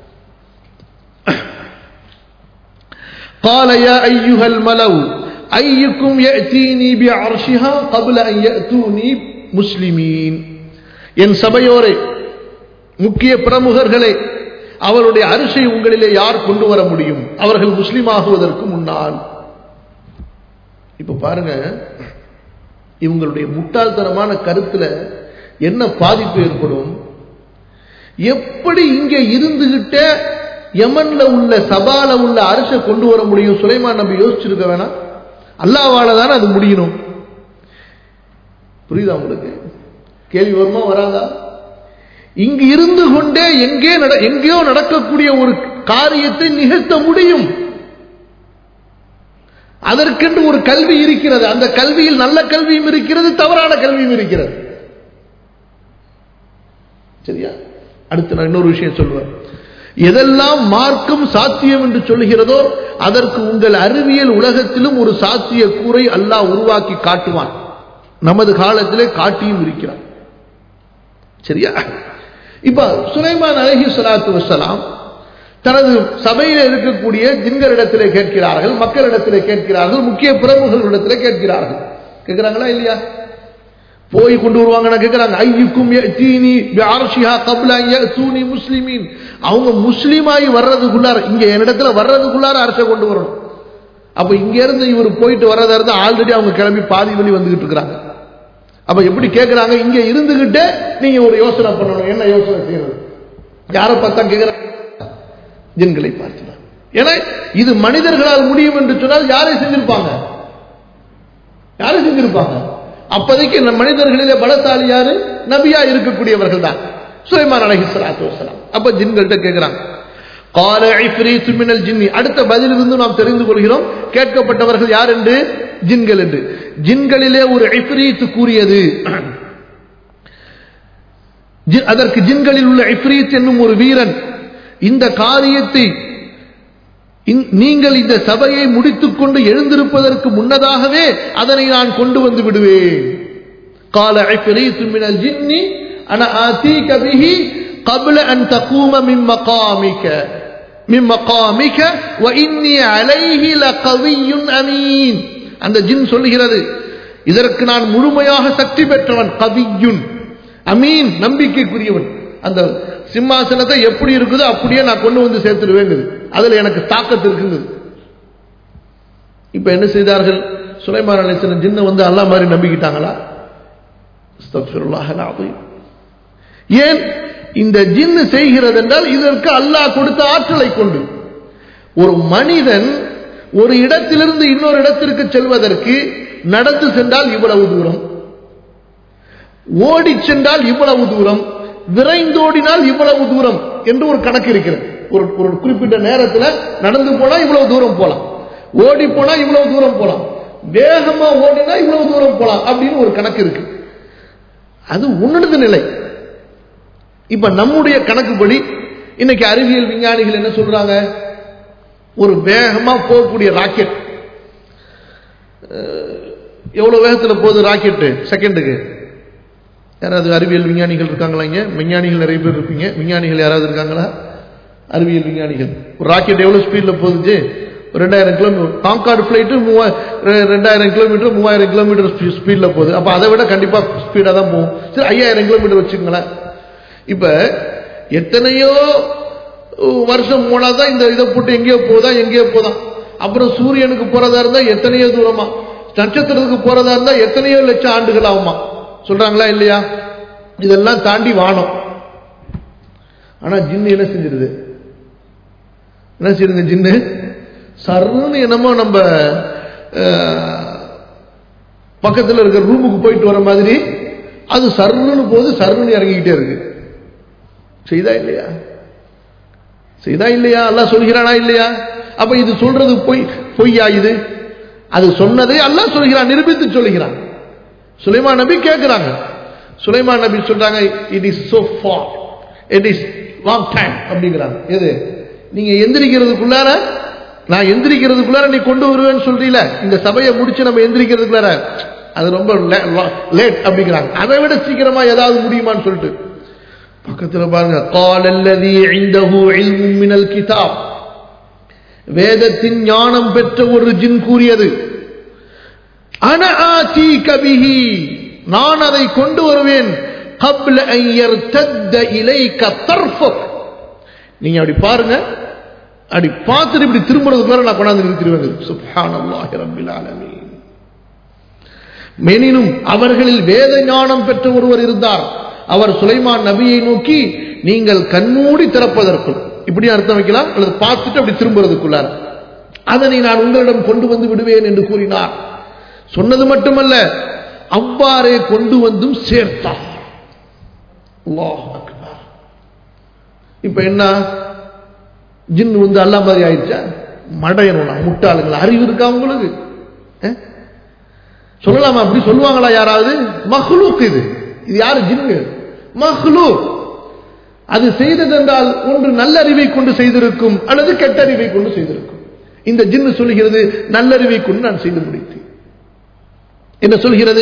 قال يا أيها الملو أيكم يأتيني بعرشها قبل أن يأتوني مسلمين என் சபையோரே முக்கிய பிரமுகர்களே அவருடைய அரிசை உங்களிலே யார் கொண்டு வர முடியும் அவர்கள் முஸ்லீம் ஆகுவதற்கு முன்னால் இப்ப பாருங்க இவங்களுடைய முட்டாள்தனமான கருத்துல என்ன பாதிப்பு ஏற்படும் எப்படி இங்க இருந்துகிட்ட யமன்ல உள்ள சபால உள்ள அரசை கொண்டு வர முடியும் சுலைமான் நம்பி யோசிச்சிருக்க வேணாம் அல்லாவால தானே அது முடியணும் புரியுதா உங்களுக்கு கேள்வி வருமா வராதா இங்கு இருந்து கொண்டே எங்கே நட- எங்கேயோ நடக்கக்கூடிய ஒரு காரியத்தை நிகழ்த்த முடியும் அதற்கென்று ஒரு கல்வி இருக்கிறது அந்த கல்வியில் நல்ல கல்வியும் இருக்கிறது தவறான கல்வியும் இருக்கிறது சரியா அடுத்து நான் இன்னொரு விஷயம் சொல்லுவேன் எதெல்லாம் மார்க்கம் சாத்தியம் என்று சொல்லுகிறதோ அதற்கு உங்கள் அறிவியல் உலகத்திலும் ஒரு சாத்திய கூரை அல்லாஹ் உருவாக்கி காட்டுவான் நமது காலத்திலே காட்டியும் இருக்கிறான் சரியா இப்ப சுலைமான் அலஹி சலாத்து வசலாம் தனது சபையில் இருக்கக்கூடிய ஜின்களிடத்திலே கேட்கிறார்கள் மக்களிடத்திலே கேட்கிறார்கள் முக்கிய பிரமுகர்களிடத்திலே கேட்கிறார்கள் கேட்கிறாங்களா இல்லையா போய் கொண்டு வருவாங்கன்னு கேட்கிறாங்க ஐயுக்கும் யஅதீனி பிஅர்ஷிஹா கப்ல அன் யஅதூனி முஸ்லிமீன் அவங்க முஸ்லீமாயி வர்றதுக்குள்ளார இங்க என்னிடத்துல வர்றதுக்குள்ளார அரசை கொண்டு வரணும் அப்ப இங்க இருந்து இவர் போயிட்டு வர்றதா இருந்தா ஆல்ரெடி அவங்க கிளம்பி பாதி வழி வந்துகிட்டு இருக்கிறாங்க அப்ப எப்படி கேட்கிறாங்க இங்க இருந்துகிட்டு நீங்க ஒரு யோசனை பண்ணணும் என்ன யோசனை செய்யறது யாரை பார்த்தா கேட்கிறாங்க ஜின்களை பார்த்துதான் ஏன்னா இது மனிதர்களால் முடியும் என்று சொன்னால் யாரை செஞ்சிருப்பாங்க யாரை செஞ்சிருப்பாங்க அப்போதைக்கு இந்த மனிதர்களிலே பலசாலி யாரு நபியா இருக்கக்கூடியவர்கள் தான் சுலைமான் அலஹி சலாத்து வசலாம் அப்ப ஜின்கள்கிட்ட கேட்கிறாங்க قال عفريت من الجن அடுத்த பதிலிருந்து நாம் தெரிந்து கொள்கிறோம் கேட்கப்பட்டவர்கள் யார் என்று ஜின்கள் என்று ஜின்களிலே ஒரு இஃப்ரீத் கூறியது ஜி- அதற்கு ஜின்களில் உள்ள இஃப்ரீத் என்னும் ஒரு வீரன் இந்த காரியத்தை இந்- நீங்கள் இந்த சபையை முடித்துக் கொண்டு எழுந்திருப்பதற்கு முன்னதாகவே அதனை நான் கொண்டு வந்து விடுவேன் قال عفريت من الجن انا اتيك به قبل ان تقوم من مقامك من مقامك واني عليه لقوي امين அந்த ஜின் சொல்லுகிறது இதற்கு நான் முழுமையாக சக்தி பெற்றவன் கவியுன் அமீன் நம்பிக்கைக்குரியவன் அந்த சிம்மாசனத்தை எப்படி இருக்குதோ அப்படியே நான் கொண்டு வந்து சேர்த்துடுவேங்குது அதுல எனக்கு தாக்கத்து இருக்குங்குது இப்ப என்ன செய்தார்கள் சுலைமான் அலிஸ்லம் ஜின்ன வந்து அல்லாஹ் மாதிரி நம்பிக்கிட்டாங்களா அஸ்தக்ஃபிருல்லாஹ் அல்-அஸீம். ஏன் இந்த ஜின்னு செய்கிறது என்றால் இதற்கு அல்லாஹ் கொடுத்த ஆற்றலை கொண்டு ஒரு மனிதன் ஒரு இடத்திலிருந்து இன்னொரு இடத்திற்கு செல்வதற்கு நடந்து சென்றால் இவ்வளவு தூரம் ஓடி சென்றால் இவ்வளவு தூரம் விரைந்தோடினால் இவ்வளவு தூரம் என்று ஒரு கணக்கு இருக்கிறது ஒரு ஒரு குறிப்பிட்ட நேரத்தில் நடந்து போனா இவ்வளவு தூரம் போலாம் ஓடி போனா இவ்வளவு தூரம் போலாம் வேகமா ஓடினா இவ்வளவு தூரம் போலாம் அப்படின்னு ஒரு கணக்கு இருக்கு அது உன்னது நிலை இப்ப நம்முடைய கணக்குப்படி இன்னைக்கு அறிவியல் விஞ்ஞானிகள் என்ன சொல்றாங்க ஒரு வேகமா போகக்கூடிய ராக்கெட் எவ்வளவு வேகத்துல போகுது ராக்கெட்டு செகண்டுக்கு யாராவது அறிவியல் விஞ்ஞானிகள் இருக்காங்களா இங்க விஞ்ஞானிகள் நிறைய பேர் இருப்பீங்க விஞ்ஞானிகள் யாராவது இருக்காங்களா அறிவியல் விஞ்ஞானிகள் ஒரு ராக்கெட் எவ்வளவு ஸ்பீட்ல போகுது ஒரு ரெண்டாயிரம் கிலோமீட்டர் காங்கார்டு ஃபிளைட்டு மூவா ரெ- ரெண்டாயிரம் கிலோமீட்டர் மூவாயிரம் கிலோமீட்டர் ஸ்பீட்ல போகுது அப்ப அதை விட கண்டிப்பா ஸ்பீடா தான் போகும் சரி ஐயாயிரம் கிலோமீட்டர் வச்சுக்கோங்களேன் இப்ப எத்தனையோ வருஷம் போனாதான் இந்த இதை போட்டு எங்கேயோ போதா எங்கேயோ போதான் அப்புறம் சூரியனுக்கு போறதா இருந்தா எத்தனையோ தூரமா நட்சத்திரத்துக்கு போறதா இருந்தா எத்தனையோ லட்சம் ஆண்டுகள் ஆகுமா சொல்றாங்களா இல்லையா இதெல்லாம் தாண்டி வானம் ஆனா ஜின்னு என்ன செஞ்சிருது என்ன செய்யுங்க ஜின்னு சர்ன்னு என்னமோ நம்ம பக்கத்தில் இருக்கிற ரூமுக்கு போயிட்டு வர மாதிரி அது சர்ன்னு போது சர்ன்னு இறங்கிக்கிட்டே இருக்கு செய்தா இல்லையா செய்தா இல்லையா அல்லாஹ் சொல்கிறானா இல்லையா அப்ப இது சொல்றது பொய் பொய்யா இது அது சொன்னதை அல்லாஹ் சொல்கிறான் நிரூபித்து சொல்கிறான் சுலைமான் நபி கேட்கிறாங்க சுலைமான் நபி சொல்றாங்க it is so far it is long time அப்படிங்கிறாங்க எது நீங்க எந்திரிக்கிறதுக்குள்ளார நான் எந்திரிக்கிறதுக்குள்ளார நீ கொண்டு வருவேன்னு சொல்றீல இந்த சபையை முடிச்சு நம்ம எந்திரிக்கிறதுக்குள்ளார அது ரொம்ப லேட் அப்படிங்கிறாங்க அதை விட சீக்கிரமா ஏதாவது முடியுமான்னு சொல்லிட்டு பக்கத்துல பாருங்க கால் அல்லதி ஐந்தஹு இல்மும் மினல் கிதாப் வேதத்தின் ஞானம் பெற்ற ஒரு ஜின் கூறியது அன ஆதி கபிஹி நான் அதை கொண்டு வருவேன் قبل ان يرتد اليك طرفك நீங்க அப்படி பாருங்க அப்படி பார்த்துட்டு இப்படி திரும்புறதுக்குள்ள நான் கொண்டாந்து நிறுத்திடுவேன் சுப்ஹானல்லாஹி ரப்பில் ஆலமீன் மெனினும் அவர்களில் வேத ஞானம் பெற்ற ஒருவர் இருந்தார் அவர் சுலைமான் நபியை நோக்கி நீங்கள் கண்மூடி திறப்பதற்குள் இப்படி அர்த்தம் வைக்கலாம் அல்லது பார்த்துட்டு அப்படி திரும்புறதுக்குள்ளார் அதனை நான் உங்களிடம் கொண்டு வந்து விடுவேன் என்று கூறினார் சொன்னது மட்டுமல்ல அவ்வாறே கொண்டு வந்தும் சேர்த்தார் இப்ப என்ன ஜின் வந்து அல்லா மாதிரி ஆயிடுச்சா மடையணும் முட்டாளுங்களா அறிவு இருக்கா உங்களுக்கு சொல்லலாமா அப்படி சொல்லுவாங்களா யாராவது மஹ்லூக் இது இது யாரு ஜின்னு மஹ்லூக் அது செய்ததென்றால் ஒன்று நல்லறிவை கொண்டு செய்திருக்கும் அல்லது கெட்டறிவை கொண்டு செய்திருக்கும் இந்த ஜின்னு சொல்லுகிறது நல்லறிவை கொண்டு நான் செய்து முடித்தேன் என்ன சொல்கிறது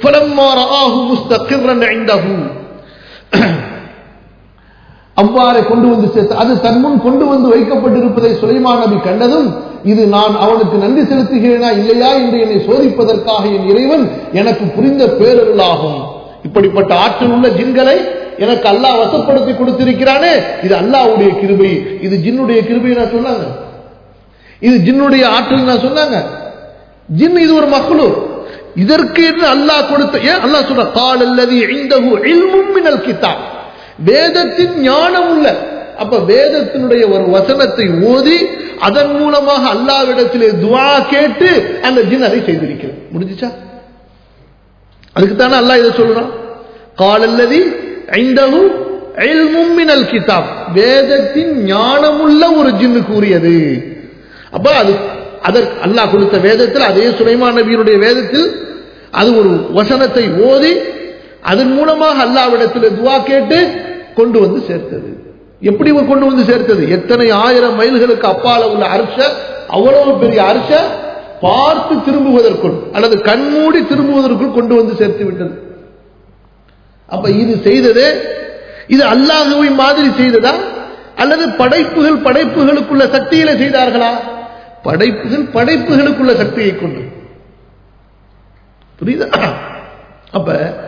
அவ்வாறு கொண்டு வந்து சேர்த்து அது தன் முன் கொண்டு வந்து வைக்கப்பட்டிருப்பதை சுலைமான் நபி கண்டதும் இது நான் அவனுக்கு நன்றி செலுத்துகிறேனா இல்லையா என்று என்னை சோதிப்பதற்காக என் இறைவன் எனக்கு புரிந்த பேரருளாகும் இப்படிப்பட்ட ஆற்றல் உள்ள ஜின்களை எனக்கு அல்லாஹ் வசப்படுத்தி கொடுத்திருக்கிறானே இது அல்லாவுடைய கிருபை இது ஜின்னுடைய கிருபை நான் சொன்னாங்க இது ஜின்னுடைய ஆற்றல் நான் சொன்னாங்க ஜின் இது ஒரு மகளூர் இதற்கு என்று அல்லாஹ் கொடுத்த ஏன் அல்லாஹ் சொல்ற கால் அல்லது ஐந்தகு இல்மும் மினல் கிதாப் வேதத்தின் ஞானம் உள்ள அப்ப வேதத்தினுடைய ஒரு வசனத்தை ஓதி அதன் மூலமாக அல்லாவிடத்திலே துவா கேட்டு அந்த ஜின் அதை செய்திருக்கிறது முடிஞ்சுச்சா அதுக்குத்தானே அல்லாஹ் இதை சொல்றான் கால் அல்லது ஐந்தகு இல்மும் மினல் கிதாப் வேதத்தின் ஞானமுள்ள ஒரு ஜின்னு கூறியது அப்ப அது அதற்கு அல்லாஹ் கொடுத்த வேதத்தில் அதே சுலைமான் நபியினுடைய வேதத்தில் அது ஒரு வசனத்தை ஓதி அதன் மூலமாக அல்லாவிடத்தில் துவா கேட்டு கொண்டு வந்து சேர்த்தது எப்படி கொண்டு வந்து சேர்த்தது எத்தனை ஆயிரம் மைல்களுக்கு அப்பால உள்ள அரச அவ்வளவு பெரிய அரச பார்த்து திரும்புவதற்குள் அல்லது கண்மூடி திரும்புவதற்குள் கொண்டு வந்து சேர்த்து விட்டது அப்ப இது செய்தது இது அல்லாஹுவை மாதிரி செய்ததா அல்லது படைப்புகள் படைப்புகளுக்குள்ள சக்தியில செய்தார்களா படைப்புகள் படைப்புகளுக்குள்ள சக்தியை கொண்டு புரியுதா அப்ப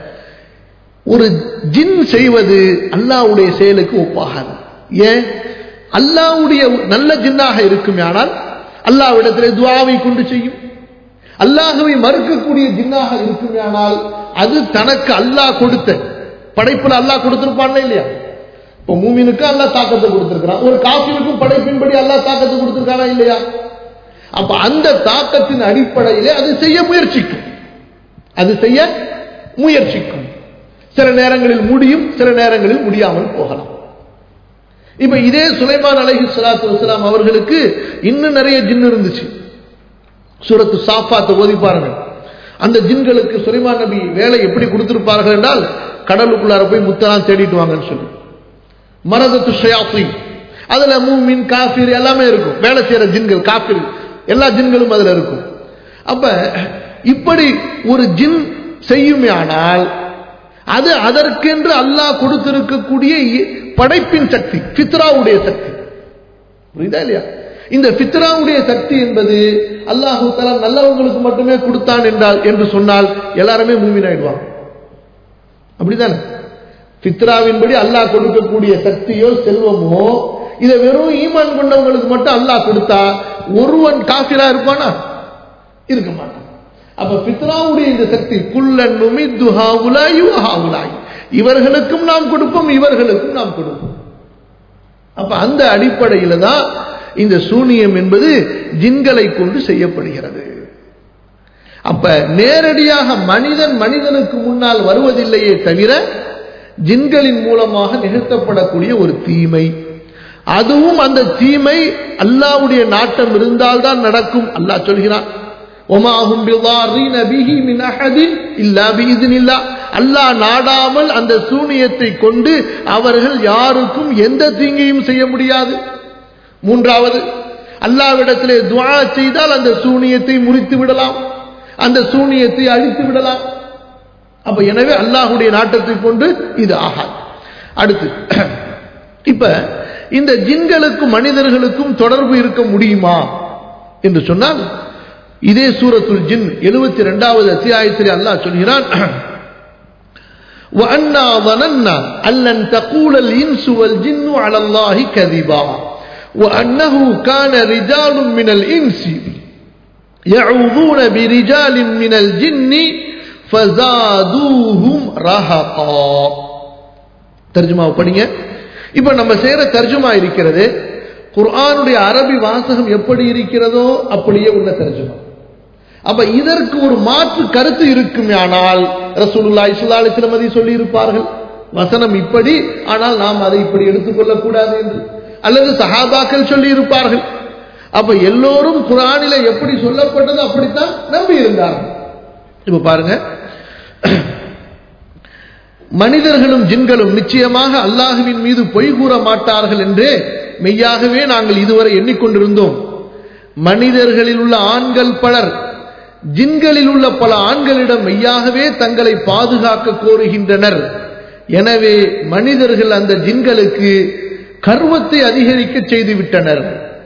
ஒரு ஜின் செய்வது அல்லாவுடைய செயலுக்கு ஒப்பாகாது ஏன் அல்லாவுடைய நல்ல ஜின்னாக இருக்கும் ஆனால் அல்லாவிடத்திலே துவாவை கொண்டு செய்யும் அல்லாஹுவை மறுக்கக்கூடிய ஜின்னாக இருக்கும் ஆனால் அது தனக்கு அல்லாஹ் கொடுத்த படைப்புல அல்லாஹ் கொடுத்திருப்பான் இல்லையா இப்ப மூமினுக்கு அல்லாஹ் தாக்கத்தை கொடுத்திருக்கிறான் ஒரு காஃபினுக்கும் படைப்பின்படி அல்லாஹ் தாக்கத்தை கொடுத்திருக்கானா இல்லையா அப்ப அந்த தாக்கத்தின் அடிப்படையிலே அது செய்ய முயற்சிக்கும் அது செய்ய முயற்சிக்கும் சில நேரங்களில் முடியும் சில நேரங்களில் முடியாமல் போகலாம் இப்ப இதே சுலைமான் அலஹி சலாத்து வசலாம் அவர்களுக்கு இன்னும் நிறைய ஜின் இருந்துச்சு சூரத்து சாஃபாத்தை ஓதி பாருங்க அந்த ஜின்களுக்கு சுலைமான் நபி வேலை எப்படி கொடுத்திருப்பார்கள் என்றால் கடலுக்குள்ளார போய் முத்தலாம் தேடிட்டு வாங்கன்னு சொல்லி மரதத்து ஷயாத்தி அதுல மூமின் காஃபிர் எல்லாமே இருக்கும் வேலை செய்யற ஜின்கள் காஃபிர் எல்லா ஜின்களும் அதுல இருக்கும் அப்ப இப்படி ஒரு ஜின் செய்யுமே ஆனால் அது அதற்கென்று அல்லாஹ் கொடுத்திருக்கக்கூடிய படைப்பின் சக்தி பித்ராவுடைய சக்தி புரியுதா இல்லையா இந்த பித்ராவுடைய சக்தி என்பது அல்லாஹு தலா நல்லவங்களுக்கு மட்டுமே கொடுத்தான் என்றால் என்று சொன்னால் எல்லாருமே மூமின் ஆயிடுவாங்க அப்படிதானே பித்ராவின்படி அல்லாஹ் கொடுக்கக்கூடிய சக்தியோ செல்வமோ இதை வெறும் ஈமான் கொண்டவங்களுக்கு மட்டும் அல்லாஹ் கொடுத்தா ஒருவன் காஃபிரா இருப்பானா இருக்க மாட்டான் அப்ப பித்ராவுடைய இந்த சக்தி குல்லன் நுமித்து ஹாவுலாய் ஹாவுலாய் இவர்களுக்கும் நாம் கொடுப்போம் இவர்களுக்கும் நாம் கொடுப்போம் அப்ப அந்த அடிப்படையில தான் இந்த சூனியம் என்பது ஜின்களை கொண்டு செய்யப்படுகிறது அப்ப நேரடியாக மனிதன் மனிதனுக்கு முன்னால் வருவதில்லையே தவிர ஜின்களின் மூலமாக நிகழ்த்தப்படக்கூடிய ஒரு தீமை அதுவும் அந்த தீமை அல்லாவுடைய நாட்டம் இருந்தால்தான் நடக்கும் அல்லாஹ் சொல்கிறான் ஒமாகும் அல்லாஹ் நாடாமல் அந்த சூனியத்தை கொண்டு அவர்கள் யாருக்கும் எந்த தீங்கையும் செய்ய முடியாது மூன்றாவது அல்லாவிடத்திலே துவா செய்தால் அந்த சூனியத்தை முறித்து விடலாம் அந்த சூனியத்தை அழித்து விடலாம் அப்ப எனவே அல்லாஹுடைய நாட்டத்தை கொண்டு இது ஆகாது அடுத்து இப்ப இந்த ஜின்களுக்கும் மனிதர்களுக்கும் தொடர்பு இருக்க முடியுமா என்று சொன்னால் இதே சூரத்துல் ஜின் எழுபத்தி ரெண்டாவது அத்தியாயத்தில் அல்லாஹ் சொல்கிறான் وَأَنَّا ظَنَنَّا أَن لَّن تَقُولَ الْإِنسُ وَالْجِنُّ عَلَى اللَّهِ كَذِبًا وَأَنَّهُ كَانَ رِجَالٌ مِّنَ الْإِنسِ يَعُوذُونَ بِرِجَالٍ مِّنَ الْجِنِّ فَزَادُوهُمْ رَهَقًا தர்ஜுமாவை படிங்க இப்ப நம்ம செய்யற தர்ஜுமா இருக்கிறது குர்ஆனுடைய அரபி வாசகம் எப்படி இருக்கிறதோ அப்படியே உள்ள தர்ஜுமா அப்ப இதற்கு ஒரு மாற்று கருத்து இருக்குமே ஆனால் ரசூலுல்லா இஸ்லாலி திருமதி சொல்லி இருப்பார்கள் வசனம் இப்படி ஆனால் நாம் அதை இப்படி எடுத்துக்கொள்ளக் கூடாது என்று அல்லது சஹாபாக்கள் சொல்லி இருப்பார்கள் அப்ப எல்லோரும் குரானில எப்படி சொல்லப்பட்டது அப்படித்தான் நம்பி இருந்தார்கள் இப்ப பாருங்க மனிதர்களும் ஜின்களும் நிச்சயமாக அல்லாஹுவின் மீது பொய் கூற மாட்டார்கள் என்றே மெய்யாகவே நாங்கள் இதுவரை எண்ணிக்கொண்டிருந்தோம் மனிதர்களில் உள்ள ஆண்கள் பலர் ஜின்களில் உள்ள பல ஆண்களிடம் மெய்யாகவே தங்களை பாதுகாக்க கோருகின்றனர் எனவே மனிதர்கள் அந்த ஜின்களுக்கு கர்வத்தை அதிகரிக்க செய்து விட்டனர்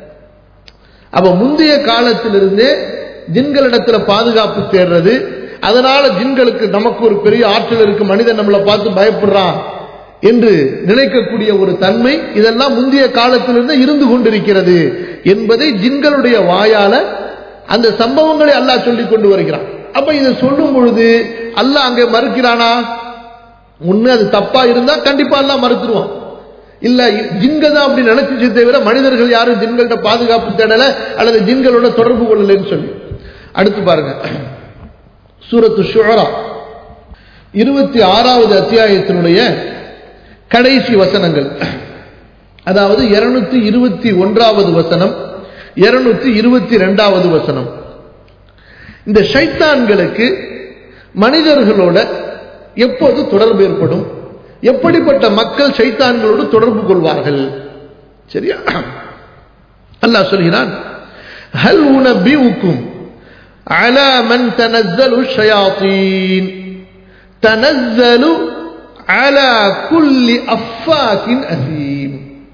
அப்ப முந்தைய காலத்திலிருந்தே ஜின்களிடத்துல பாதுகாப்பு தேடுறது அதனால ஜின்களுக்கு நமக்கு ஒரு பெரிய ஆற்றல் இருக்கு மனிதன் நம்மளை பார்த்து பயப்படுறான் என்று நினைக்கக்கூடிய ஒரு தன்மை இதெல்லாம் முந்தைய காலத்திலிருந்து இருந்து கொண்டிருக்கிறது என்பதை ஜின்களுடைய வாயால அந்த சம்பவங்களை அல்லாஹ் சொல்லிக் கொண்டு வருகிறான் அப்ப இதை சொல்லும் பொழுது அல்லாஹ் அங்கே மறுக்கிறானா ஒண்ணு அது தப்பா இருந்தா கண்டிப்பா எல்லாம் மறுத்துருவான் இல்ல ஜின்க தான் அப்படி நினைச்சு தவிர மனிதர்கள் யாரும் ஜின்கள்ட்ட பாதுகாப்பு தேடல அல்லது ஜின்களோட தொடர்பு கொள்ளலன்னு சொல்லி அடுத்து பாருங்க சூரத்து ஷுரா இருபத்தி ஆறாவது அத்தியாயத்தினுடைய கடைசி வசனங்கள் அதாவது இருநூத்தி இருபத்தி ஒன்றாவது வசனம் இருநூத்தி இருபத்தி ரெண்டாவது வசனம் இந்த ஷைத்தான்களுக்கு மனிதர்களோட எப்போது தொடர்பு ஏற்படும் எப்படிப்பட்ட மக்கள் சைத்தான்களோடு தொடர்பு கொள்வார்கள் சரியா அல்லாஹ் சொல்கிறான் ஹல் உனபிஉக்கும் على من تنزل الشياطين تنزل على كل أفاك أثيم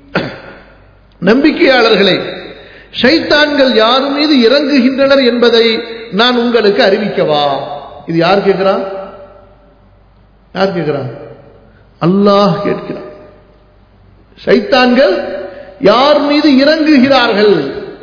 நம்பிக்கையாளர்களே ஷைத்தான்கள் யார் மீது இறங்குகின்றனர் என்பதை நான் உங்களுக்கு அறிவிக்கவா இது யார் கேட்கிறான் யார் கேட்கிறான் அல்லாஹ் கேட்கிறான் ஷைத்தான்கள் யார் மீது இறங்குகிறார்கள்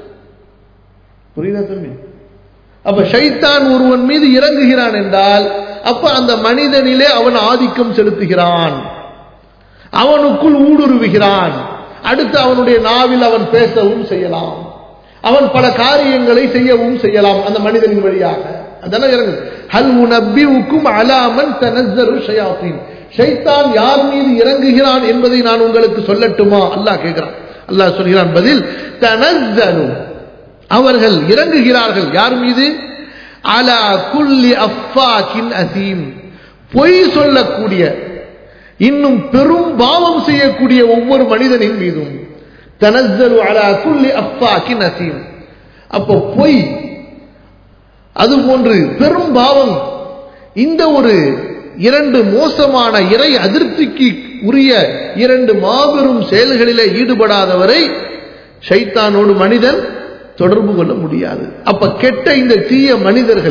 புரியுதா தம்பி அப்ப ஷைத்தான் ஒருவன் மீது இறங்குகிறான் என்றால் அப்ப அந்த மனிதனிலே அவன் ஆதிக்கம் செலுத்துகிறான் அவனுக்குள் ஊடுருவுகிறான் அடுத்து அவனுடைய நாவில் அவன் பேசவும் செய்யலாம் அவன் பல காரியங்களை செய்யவும் செய்யலாம் அந்த மனிதனின் வழியாக அதெல்லாம் இறங்கு ஹல் உனப்பிவுக்கும் அலாமன் தனஸ்ஸரு ஷயாத்தீன் ஷைத்தான் யார் மீது இறங்குகிறான் என்பதை நான் உங்களுக்கு சொல்லட்டுமா அல்லாஹ் கேட்கிறான் அல்லாஹ் சொல்கிறான் பதில் தனஸ்ஸரு அவர்கள் இறங்குகிறார்கள் யார் மீது அலா குல்லி அஃபாக்கின் அசீம் பொய் சொல்லக்கூடிய இன்னும் பெரும் பாவம் செய்யக்கூடிய ஒவ்வொரு மனிதனின் மீதும் தனஸ்ஸரு அலா குல்லி அஃபாக்கின் அசீம் அப்போ பொய் அதுபோன்று பெரும் பாவம் இந்த ஒரு இரண்டு மோசமான இறை அதிருப்திக்கு உரிய இரண்டு மாபெரும் செயல்களிலே ஈடுபடாதவரை ஷைத்தானோடு மனிதன் தொடர்பு கொள்ள முடியாது அப்ப கெட்ட இந்த தீய மனிதர்கள்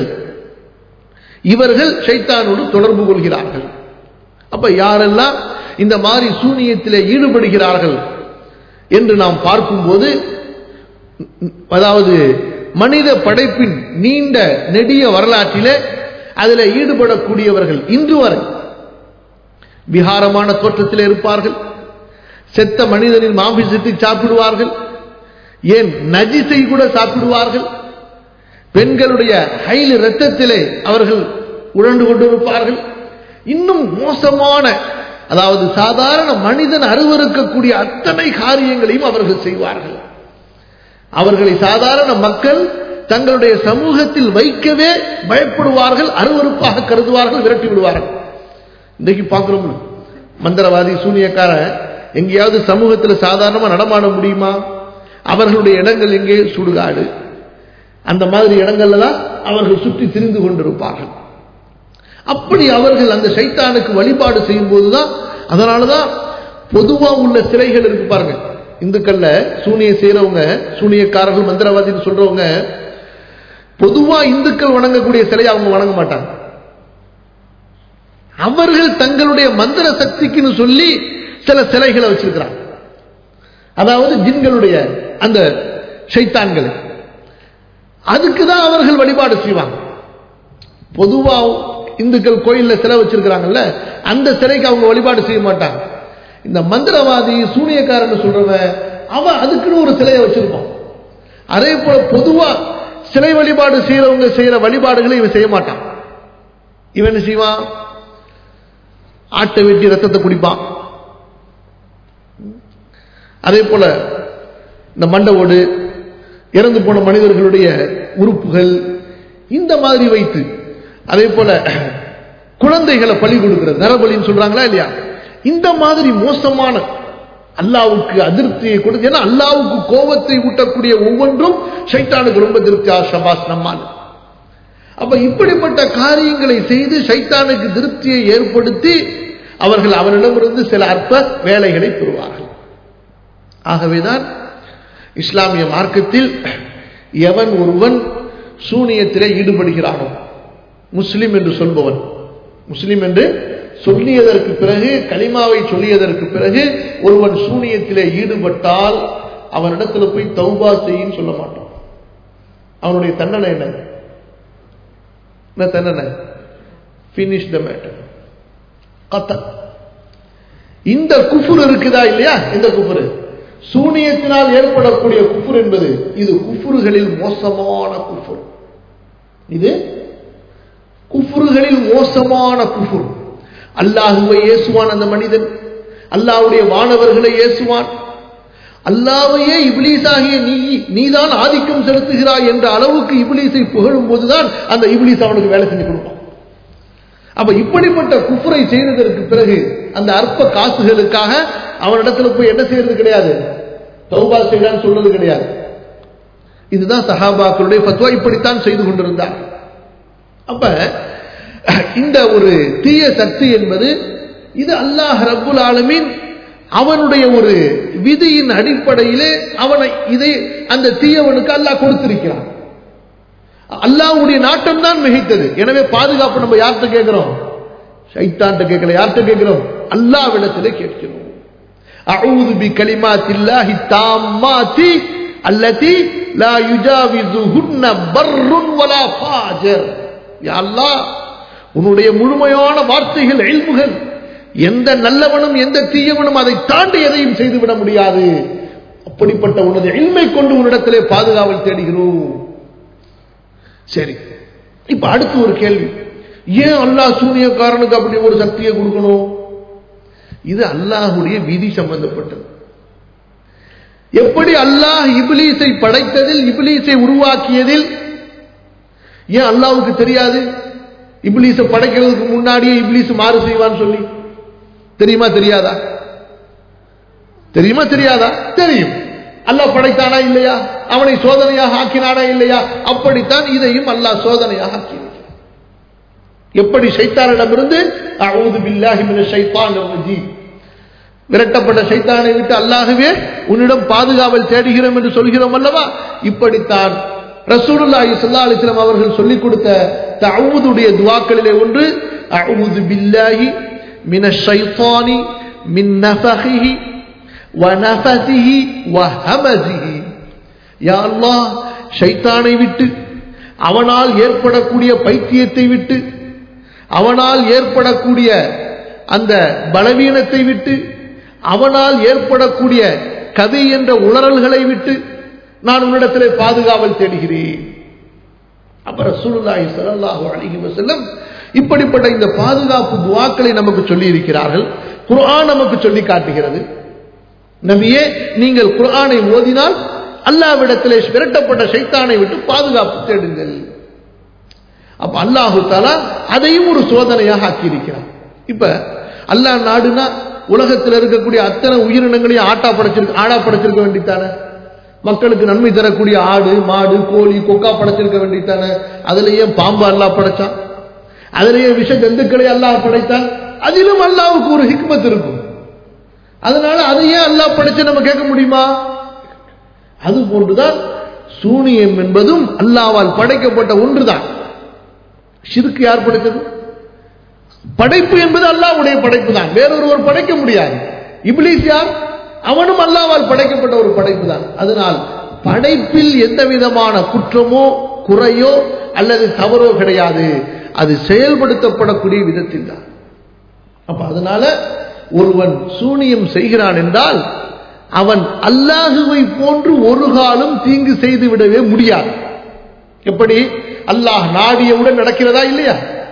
இவர்கள் ஷைத்தானோடு தொடர்பு கொள்கிறார்கள் அப்ப யாரெல்லாம் இந்த மாதிரி சூனியத்திலே ஈடுபடுகிறார்கள் என்று நாம் பார்க்கும்போது அதாவது மனித படைப்பின் நீண்ட நெடிய வரலாற்றிலே அதில் ஈடுபடக்கூடியவர்கள் இன்று வரை விகாரமான தோற்றத்தில் இருப்பார்கள் செத்த மனிதனின் மாமிசத்தை சாப்பிடுவார்கள் ஏன் நஜிசை கூட சாப்பிடுவார்கள் பெண்களுடைய ஹைல் ரத்தத்திலே அவர்கள் உழண்டு கொண்டிருப்பார்கள் இன்னும் மோசமான அதாவது சாதாரண மனிதன் அருவருக்கக்கூடிய அத்தனை காரியங்களையும் அவர்கள் செய்வார்கள் அவர்களை சாதாரண மக்கள் தங்களுடைய சமூகத்தில் வைக்கவே பயப்படுவார்கள் அருவருப்பாக கருதுவார்கள் விரட்டி விடுவார்கள் இன்றைக்கு பார்க்கிறோம் மந்திரவாதி சூனியக்காரன் எங்கேயாவது சமூகத்தில் சாதாரணமாக நடமாட முடியுமா அவர்களுடைய இடங்கள் எங்கே சுடுகாடு அந்த மாதிரி இடங்கள்ல தான் அவர்கள் சுற்றி திரிந்து கொண்டிருப்பார்கள் அப்படி அவர்கள் அந்த சைத்தானுக்கு வழிபாடு செய்யும் போதுதான் அதனாலதான் பொதுவா உள்ள சிலைகள் இருக்கு பாருங்க இந்துக்கள்ல சூனிய செய்யறவங்க சூனியக்காரர்கள் மந்திரவாதின்னு சொல்றவங்க பொதுவா இந்துக்கள் வணங்கக்கூடிய சிலையை அவங்க வணங்க மாட்டாங்க அவர்கள் தங்களுடைய மந்திர சக்திக்குன்னு சொல்லி சில சிலைகளை வச்சிருக்கிறாங்க அதாவது ஜின்களுடைய அந்த சைத்தான்களை அதுக்கு தான் அவர்கள் வழிபாடு செய்வாங்க பொதுவா இந்துக்கள் கோயில்ல சிலை வச்சிருக்கிறாங்கல்ல அந்த சிலைக்கு அவங்க வழிபாடு செய்ய மாட்டாங்க இந்த மந்திரவாதி சூனியக்காரன் சொல்றவன் அவன் அதுக்குன்னு ஒரு சிலையை வச்சிருப்பான் அதே போல பொதுவா சிலை வழிபாடு செய்யறவங்க செய்யற வழிபாடுகளை இவன் செய்ய மாட்டான் இவன் என்ன செய்வான் ஆட்டை வெட்டி ரத்தத்தை குடிப்பான் அதே போல இந்த மண்டவோடு இறந்து போன மனிதர்களுடைய உறுப்புகள் இந்த மாதிரி வைத்து அதே போல குழந்தைகளை பலி கொடுக்கிறது நரபலின்னு சொல்றாங்களா இல்லையா இந்த மாதிரி மோசமான அல்லாவுக்கு அதிருப்தியை கொடுத்து ஏன்னா அல்லாவுக்கு கோபத்தை ஊட்டக்கூடிய ஒவ்வொன்றும் சைத்தானுக்கு ரொம்ப திருப்தி ஷபாஸ் நம்மால் அப்ப இப்படிப்பட்ட காரியங்களை செய்து சைத்தானுக்கு திருப்தியை ஏற்படுத்தி அவர்கள் அவனிடமிருந்து சில அற்ப வேலைகளை பெறுவார்கள் ஆகவேதான் இஸ்லாமிய மார்க்கத்தில் எவன் ஒருவன் சூனியத்திலே ஈடுபடுகிறானோ முஸ்லிம் என்று சொல்பவன் முஸ்லிம் என்று சொல்லியதற்கு பிறகு கலிமாவை சொல்லியதற்கு பிறகு ஒருவன் சூனியத்திலே ஈடுபட்டால் அவனிடத்துல போய் தௌபா செய்யின்னு சொல்ல மாட்டான் அவனுடைய தண்டனை என்ன என்ன தண்டனை பினிஷ் த மேட்டர் கத்தல் இந்த குஃபுர் இருக்குதா இல்லையா இந்த குஃபுரு சூனியத்தினால் ஏற்படக்கூடிய குஃபுர் என்பது இது குஃபுறுகளில் மோசமான குஃபுர் இது குஃபுறுகளில் மோசமான குஃபுர் அல்லாஹுவை ஏசுவான் அந்த மனிதன் அல்லாஹுடைய வானவர்களை ஏசுவான் அல்லாவையே இபிலீஸாகிய நீ நீதான் ஆதிக்கம் செலுத்துகிறாய் என்ற அளவுக்கு இபிலீஸை புகழும் போதுதான் அந்த இபிலீஸ் அவனுக்கு வேலை செஞ்சு கொடுப்பான் அப்ப இப்படிப்பட்ட குஃபுரை செய்ததற்கு பிறகு அந்த அற்ப காசுகளுக்காக அவனிடத்துல போய் என்ன செய்யறது கிடையாது தௌபா செய்யறான்னு சொல்றது கிடையாது இதுதான் சஹாபாக்களுடைய பத்வா இப்படித்தான் செய்து கொண்டிருந்தார் அப்ப இந்த ஒரு தீய சக்தி என்பது இது அல்லாஹ் ரப்புல் ஆலமீன் அவனுடைய ஒரு விதியின் அடிப்படையிலே அவனை இதை அந்த தீயவனுக்கு அல்லாஹ் கொடுத்திருக்கிறான் அல்லாஹ்வுடைய நாட்டம் தான் மிகைத்தது எனவே பாதுகாப்பு நம்ம யார்கிட்ட கேட்கிறோம் சைத்தான்ட்ட கேட்கல யார்கிட்ட கேட்கிறோம் அல்லாவிடத்திலே கேட்கிறோம் அஊது பி கலிமாத்தில்லாஹி தாம்மாத்தி அல்லதி லா யுஜாவிசுஹுன்ன பர்ருன் வலா ஃபாஜர் யா அல்லாஹ் உன்னுடைய முழுமையான வார்த்தைகள் எல்முகள் எந்த நல்லவனும் எந்த தீயவனும் அதை தாண்டி எதையும் செய்துவிட முடியாது அப்படிப்பட்ட உனது எல்மை கொண்டு உன்னிடத்திலே பாதுகாவல் தேடுகிறோம் சரி இப்ப அடுத்து ஒரு கேள்வி ஏன் அல்லாஹ் சூனியக்காரனுக்கு அப்படி ஒரு சக்தியை கொடுக்கணும் இது அல்லாஹுடைய விதி சம்பந்தப்பட்டது எப்படி அல்லாஹ் இபிலீஸை படைத்ததில் இபிலீஸை உருவாக்கியதில் ஏன் அல்லாவுக்கு தெரியாது இபிலீஸை படைக்கிறதுக்கு முன்னாடியே இபிலீஸ் மாறு செய்வான்னு சொல்லி தெரியுமா தெரியாதா தெரியுமா தெரியாதா தெரியும் அல்லாஹ் படைத்தானா இல்லையா அவனை சோதனையாக ஆக்கினானா இல்லையா அப்படித்தான் இதையும் அல்லாஹ் சோதனையாக ஆக்கினான் எப்படி சைத்தானிடமிருந்து அவுது பில்லாஹி மின ஷைத்தான் ரஜீம் விரட்டப்பட்ட சைத்தானை விட்டு அல்லாகவே உன்னிடம் பாதுகாவல் தேடுகிறோம் என்று சொல்கிறோம் அல்லவா இப்படித்தான் ரசூலுல்லாஹி ஸல்லல்லாஹு அலைஹி வஸல்லம் அவர்கள் சொல்லிக் கொடுத்த தஅவுதுடைய துஆக்களிலே ஒன்று அஊது பில்லாஹி மினஷ் ஷைத்தானி மின் நஃபஹிஹி வனஃபசிஹி வஹமசிஹி யா அல்லாஹ் ஷைத்தானை விட்டு அவனால் ஏற்படக்கூடிய பைத்தியத்தை விட்டு அவனால் ஏற்படக்கூடிய அந்த பலவீனத்தை விட்டு அவனால் ஏற்படக்கூடிய கதை என்ற உளறல்களை விட்டு நான் உன்னிடத்திலே பாதுகாவல் தேடுகிறேன் அப்புறம் ரசூலுல்லாஹி ஸல்லல்லாஹு அலைஹி வஸல்லம் இப்படிப்பட்ட இந்த பாதுகாப்பு துவாக்களை நமக்கு சொல்லி இருக்கிறார்கள் குர்ஆன் நமக்கு சொல்லி காட்டுகிறது நபியே நீங்கள் குர்ஆனை ஓதினால் அல்லாவிடத்திலே விரட்டப்பட்ட ஷைத்தானை விட்டு பாதுகாப்பு தேடுங்கள் அப்ப அல்லாஹு தாலா அதையும் ஒரு சோதனையாக ஆக்கியிருக்கிறான் இப்ப அல்லாஹ் நாடுனா உலகத்தில் இருக்கக்கூடிய அத்தனை உயிரினங்களையும் ஆட்டா படைச்சிருக்க ஆடா படைச்சிருக்க வேண்டித்தானே மக்களுக்கு நன்மை தரக்கூடிய ஆடு மாடு கோழி கொக்கா படைச்சிருக்க வேண்டித்தானே அதுல ஏன் பாம்பு அல்லாஹ் படைச்சான் அதுலயே விஷ ஜந்துக்களை அல்லாஹ் படைத்தான் அதிலும் அல்லாவுக்கு ஒரு ஹிக்மத் இருக்கும் அதனால அதையே அல்லாஹ் படைச்சு நம்ம கேட்க முடியுமா அது போன்றுதான் சூனியம் என்பதும் அல்லாவால் படைக்கப்பட்ட ஒன்றுதான் ஷிருக்கு யார் படைத்தது படைப்பு என்பது அல்லாவுடைய படைப்பு தான் வேறொருவர் படைக்க முடியாது இப்லீஸ் யார் அவனும் அல்லாவால் படைக்கப்பட்ட ஒரு படைப்பு தான் அதனால் படைப்பில் எந்த விதமான குற்றமோ குறையோ அல்லது தவறோ கிடையாது அது செயல்படுத்தப்படக்கூடிய விதத்தில் தான் அப்ப அதனால ஒருவன் சூனியம் செய்கிறான் என்றால் அவன் அல்லாஹுவை போன்று ஒரு காலம் தீங்கு செய்து விடவே முடியாது எப்படி அல்லாஹ் நாடியவுடன் நடக்கிறதா இல்லையா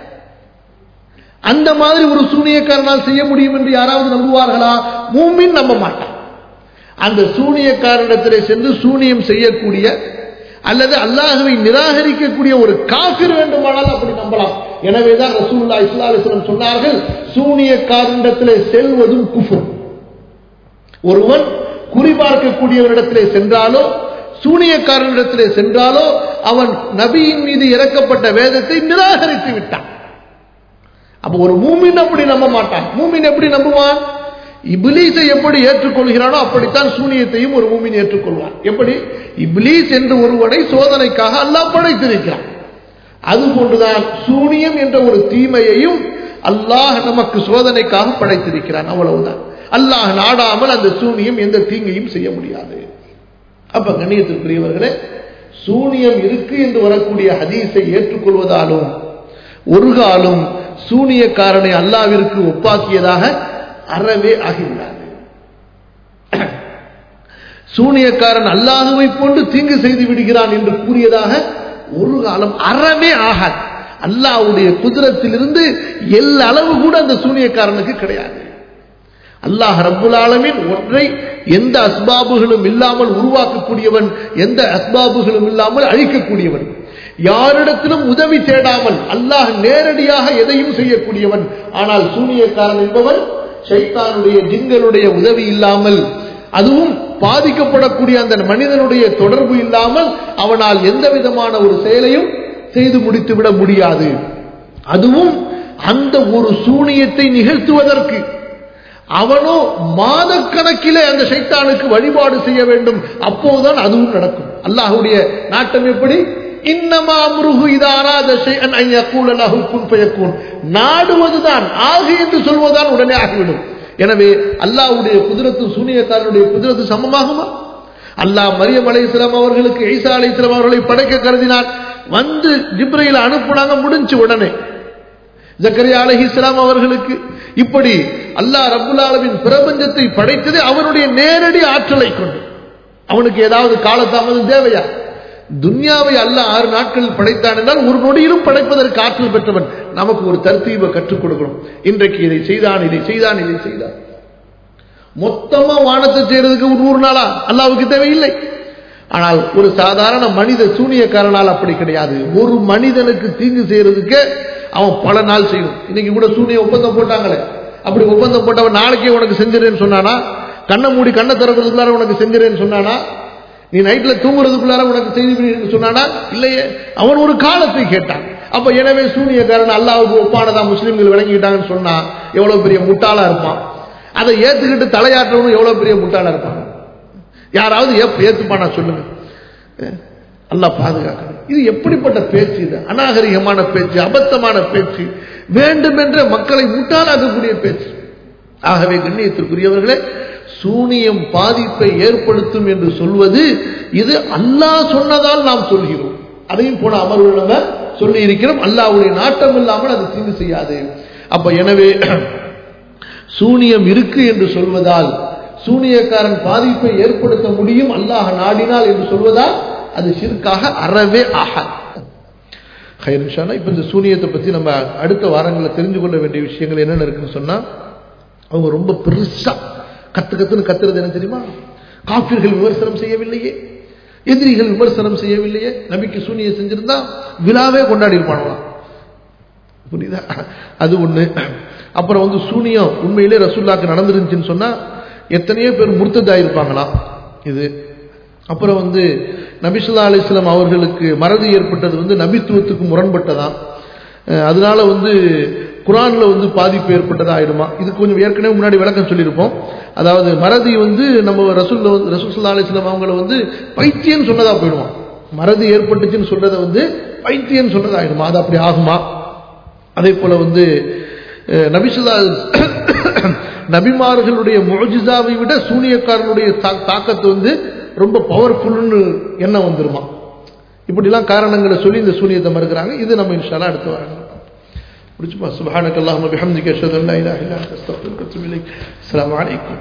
அந்த மாதிரி ஒரு சூனியக்காரனால் செய்ய முடியும் என்று யாராவது நம்புவார்களா மூமின் நம்ப மாட்டான் அந்த சூனியக்காரனிடத்திலே சென்று சூனியம் செய்யக்கூடிய அல்லது அல்லாஹுவை நிராகரிக்கக்கூடிய ஒரு காபிர் வேண்டுமானால் அப்படி நம்பலாம் எனவேதான் ரசூல்லா இஸ்லாலிஸ்லம் சொன்னார்கள் சூனியக்காரனிடத்திலே செல்வதும் குஃபுர் ஒருவன் குறிபார்க்கக்கூடியவரிடத்திலே சென்றாலோ சூனியக்காரனிடத்திலே சென்றாலோ அவன் நபியின் மீது இறக்கப்பட்ட வேதத்தை நிராகரித்து விட்டான் அப்ப ஒரு மூமின் அப்படி நம்ப மாட்டான் மூமின் எப்படி நம்புவான் இபிலீஸை எப்படி ஏற்றுக்கொள்கிறானோ அப்படித்தான் சூனியத்தையும் ஒரு மூமின் ஏற்றுக்கொள்வான் எப்படி இபிலீஸ் என்று ஒருவனை சோதனைக்காக அல்லாஹ் படைத்திருக்கிறான் அதுபோன்றுதான் சூனியம் என்ற ஒரு தீமையையும் அல்லாஹ் நமக்கு சோதனைக்காக படைத்திருக்கிறான் அவ்வளவுதான் அல்லாஹ் நாடாமல் அந்த சூனியம் எந்த தீங்கையும் செய்ய முடியாது அப்ப கண்ணியத்திற்குரியவர்களே சூனியம் இருக்கு என்று வரக்கூடிய ஹதீஸை ஏற்றுக்கொள்வதாலும் ஒரு காலம் சூனியக்காரனை அல்லாவிற்கு ஒப்பாக்கியதாக அறவே ஆகிவிடாது சூனியக்காரன் அல்லாஹுவை போன்று தீங்கு செய்து விடுகிறான் என்று கூறியதாக ஒரு காலம் அறவே ஆகாது அல்லாஹ்வுடைய குதிரத்திலிருந்து எல் அளவு கூட அந்த சூனியக்காரனுக்கு கிடையாது அல்லாஹ் ரப்புல் ஆலமீன் ஒன்றை எந்த அஸ்பாபுகளும் இல்லாமல் உருவாக்கக்கூடியவன் எந்த அஸ்பாபுகளும் இல்லாமல் அழிக்கக்கூடியவன் யாரிடத்திலும் உதவி தேடாமல் அல்லாஹ் நேரடியாக எதையும் செய்யக்கூடியவன் ஆனால் சூனியக்காரன் என்பவன் ஷைத்தானுடைய ஜிங்களுடைய உதவி இல்லாமல் அதுவும் பாதிக்கப்படக்கூடிய அந்த மனிதனுடைய தொடர்பு இல்லாமல் அவனால் எந்த விதமான ஒரு செயலையும் செய்து முடித்துவிட முடியாது அதுவும் அந்த ஒரு சூனியத்தை நிகழ்த்துவதற்கு அவனோ மாதக்கணக்கிலே அந்த சைத்தானுக்கு வழிபாடு செய்ய வேண்டும் அப்போதுதான் அதுவும் நடக்கும் அல்லாஹுடைய நாட்டம் எப்படி இன்னமா அம்ருஹு இதாராத ஷைஅன் அன் யகூல லஹு குன் ஃபயகூன் நாடுவதுதான் ஆகு என்று சொல்வதுதான் உடனே ஆகிவிடும் எனவே அல்லாஹ்வுடைய குதிரத்து சூனியக்காரனுடைய குதிரத்து சமமாகுமா அல்லாஹ் மரியம் அலைஹிஸ்ஸலாம் அவர்களுக்கு ஈசா அலைஹிஸ்ஸலாம் அவர்களை படைக்க கருதினான் வந்து ஜிப்ரையில் அனுப்புனாங்க முடிஞ்சு உடனே ஜக்கரியா அலைஹிஸ்ஸலாம் அவர்களுக்கு இப்படி அல்லாஹ் ரப்புல் ஆலமின் பிரபஞ்சத்தை படைத்தது அவனுடைய நேரடி ஆற்றலை கொண்டு அவனுக்கு ஏதாவது காலதாமதம் தேவையா துன்யாவை அல்ல ஆறு நாட்களில் படைத்தான் என்றால் ஒரு நொடியிலும் படைப்பதற்கு ஆற்றல் பெற்றவன் நமக்கு ஒரு தர்த்தீபை கற்றுக் கொடுக்கணும் இன்றைக்கு இதை செய்தான் இதை செய்தான் இதை செய்தான் மொத்தமா வானத்தை செய்யறதுக்கு ஒரு நூறு நாளா அல்லாவுக்கு தேவையில்லை ஆனால் ஒரு சாதாரண மனித சூனியக்காரனால் அப்படி கிடையாது ஒரு மனிதனுக்கு தீங்கு செய்யறதுக்கு அவன் பல நாள் செய்யணும் இன்னைக்கு கூட சூனிய ஒப்பந்தம் போட்டாங்களே அப்படி ஒப்பந்தம் போட்டவன் நாளைக்கே உனக்கு செஞ்சிடறேன்னு சொன்னானா கண்ணை மூடி கண்ணை திறக்கிறதுக்குள்ளார உனக்கு செஞ்சிடறேன்னு சொன்னானா நீ நைட்ல தூங்குறதுக்குள்ளார உனக்கு செய்தி சொன்னானா இல்லையே அவன் ஒரு காலத்தை கேட்டான் அப்ப எனவே சூனியக்காரன் அல்லாவுக்கு ஒப்பானதா முஸ்லீம்கள் விளங்கிட்டாங்கன்னு சொன்னா எவ்வளவு பெரிய முட்டாளா இருப்பான் அதை ஏத்துக்கிட்டு தலையாற்றவனும் எவ்வளவு பெரிய முட்டாளா இருப்பான் யாராவது ஏத்துப்பானா சொல்லுங்க அல்லா பாதுகாக்கணும் இது எப்படிப்பட்ட பேச்சு இது அநாகரிகமான பேச்சு அபத்தமான பேச்சு வேண்டுமென்ற மக்களை முட்டாளாக்கக்கூடிய பேச்சு ஆகவே கண்ணியத்திற்குரியவர்களே சூனியம் பாதிப்பை ஏற்படுத்தும் என்று சொல்வது இது அல்லாஹ் சொன்னதால் நாம் சொல்கிறோம் அதையும் போன அமர்வுகள் நம்ம சொல்லி இருக்கிறோம் அல்லாஹ்வுடைய நாட்டம் இல்லாமல் அது தீங்கு செய்யாது அப்ப எனவே சூனியம் இருக்கு என்று சொல்வதால் சூனியக்காரன் பாதிப்பை ஏற்படுத்த முடியும் அல்லாஹ் நாடினால் என்று சொல்வதால் அது ஷிர்காக அறவே ஆகாது ஹைர் இன்ஷா அல்லாஹ். இப்ப இந்த சூனியத்தை பத்தி நம்ம அடுத்த வாரங்களில் தெரிஞ்சு கொள்ள வேண்டிய விஷயங்கள் என்னென்ன இருக்குன்னு சொன்னா அவங்க ரொம்ப பெருசா கத்து கத்துன்னு கத்துறது என்ன தெரியுமா காபிர்கள் விமர்சனம் செய்யவில்லையே எதிரிகள் விமர்சனம் செய்யவில்லையே நபிக்கு சூனியை செஞ்சிருந்தா விழாவே கொண்டாடி இருப்பானலாம் புரியுதா அது ஒண்ணு அப்புறம் வந்து சூனியம் உண்மையிலே ரசூல்லாக்கு நடந்துருந்துச்சுன்னு சொன்னா எத்தனையோ பேர் முர்த்ததாயிருப்பாங்களாம் இது அப்புறம் வந்து நபிசுல்லா அலிஸ்லாம் அவர்களுக்கு மறதி ஏற்பட்டது வந்து நபித்துவத்துக்கு முரண்பட்டதாம் அஹ் அதனால வந்து குரான்ல வந்து பாதிப்பு ஏற்பட்டதா ஆயிடுமா இது கொஞ்சம் ஏற்கனவே முன்னாடி விளக்கம் சொல்லியிருப்போம் அதாவது மறதி வந்து நம்ம ரசூல்ல வந்து ரசூல்லா அலிஸ்லாம் அவங்கள வந்து பைத்தியம் சொன்னதா போயிடுவான் மறதி ஏற்பட்டுச்சுன்னு சொல்றதை வந்து பைத்தியம் சொன்னதா ஆயிடுமா அது அப்படி ஆகுமா அதே போல வந்து அஹ், நபிசுல்லா நபிமார்களுடைய முஜிசாவை விட சூனியக்காரனுடைய தா- தாக்கத்து வந்து ரொம்ப பவர்ஃபுல்னு எண்ணம் வந்துருமா இப்படிலாம் காரணங்களை சொல்லி இந்த சூனியத்தை மறுக்கிறாங்க இது நம்ம இன்ஷால்லா அடுத்து வராங்க முடிச்சுப்பா சுபஹானக்கல்லாஹும்ம பிஹம்திக அஷ்ஹது அன் லா இலாஹா இல்லா அன்த அஸ்தக்ஃபிருக்க வ அத்தூபு இலைக் அஸ்ஸலாமு அலைக்கும்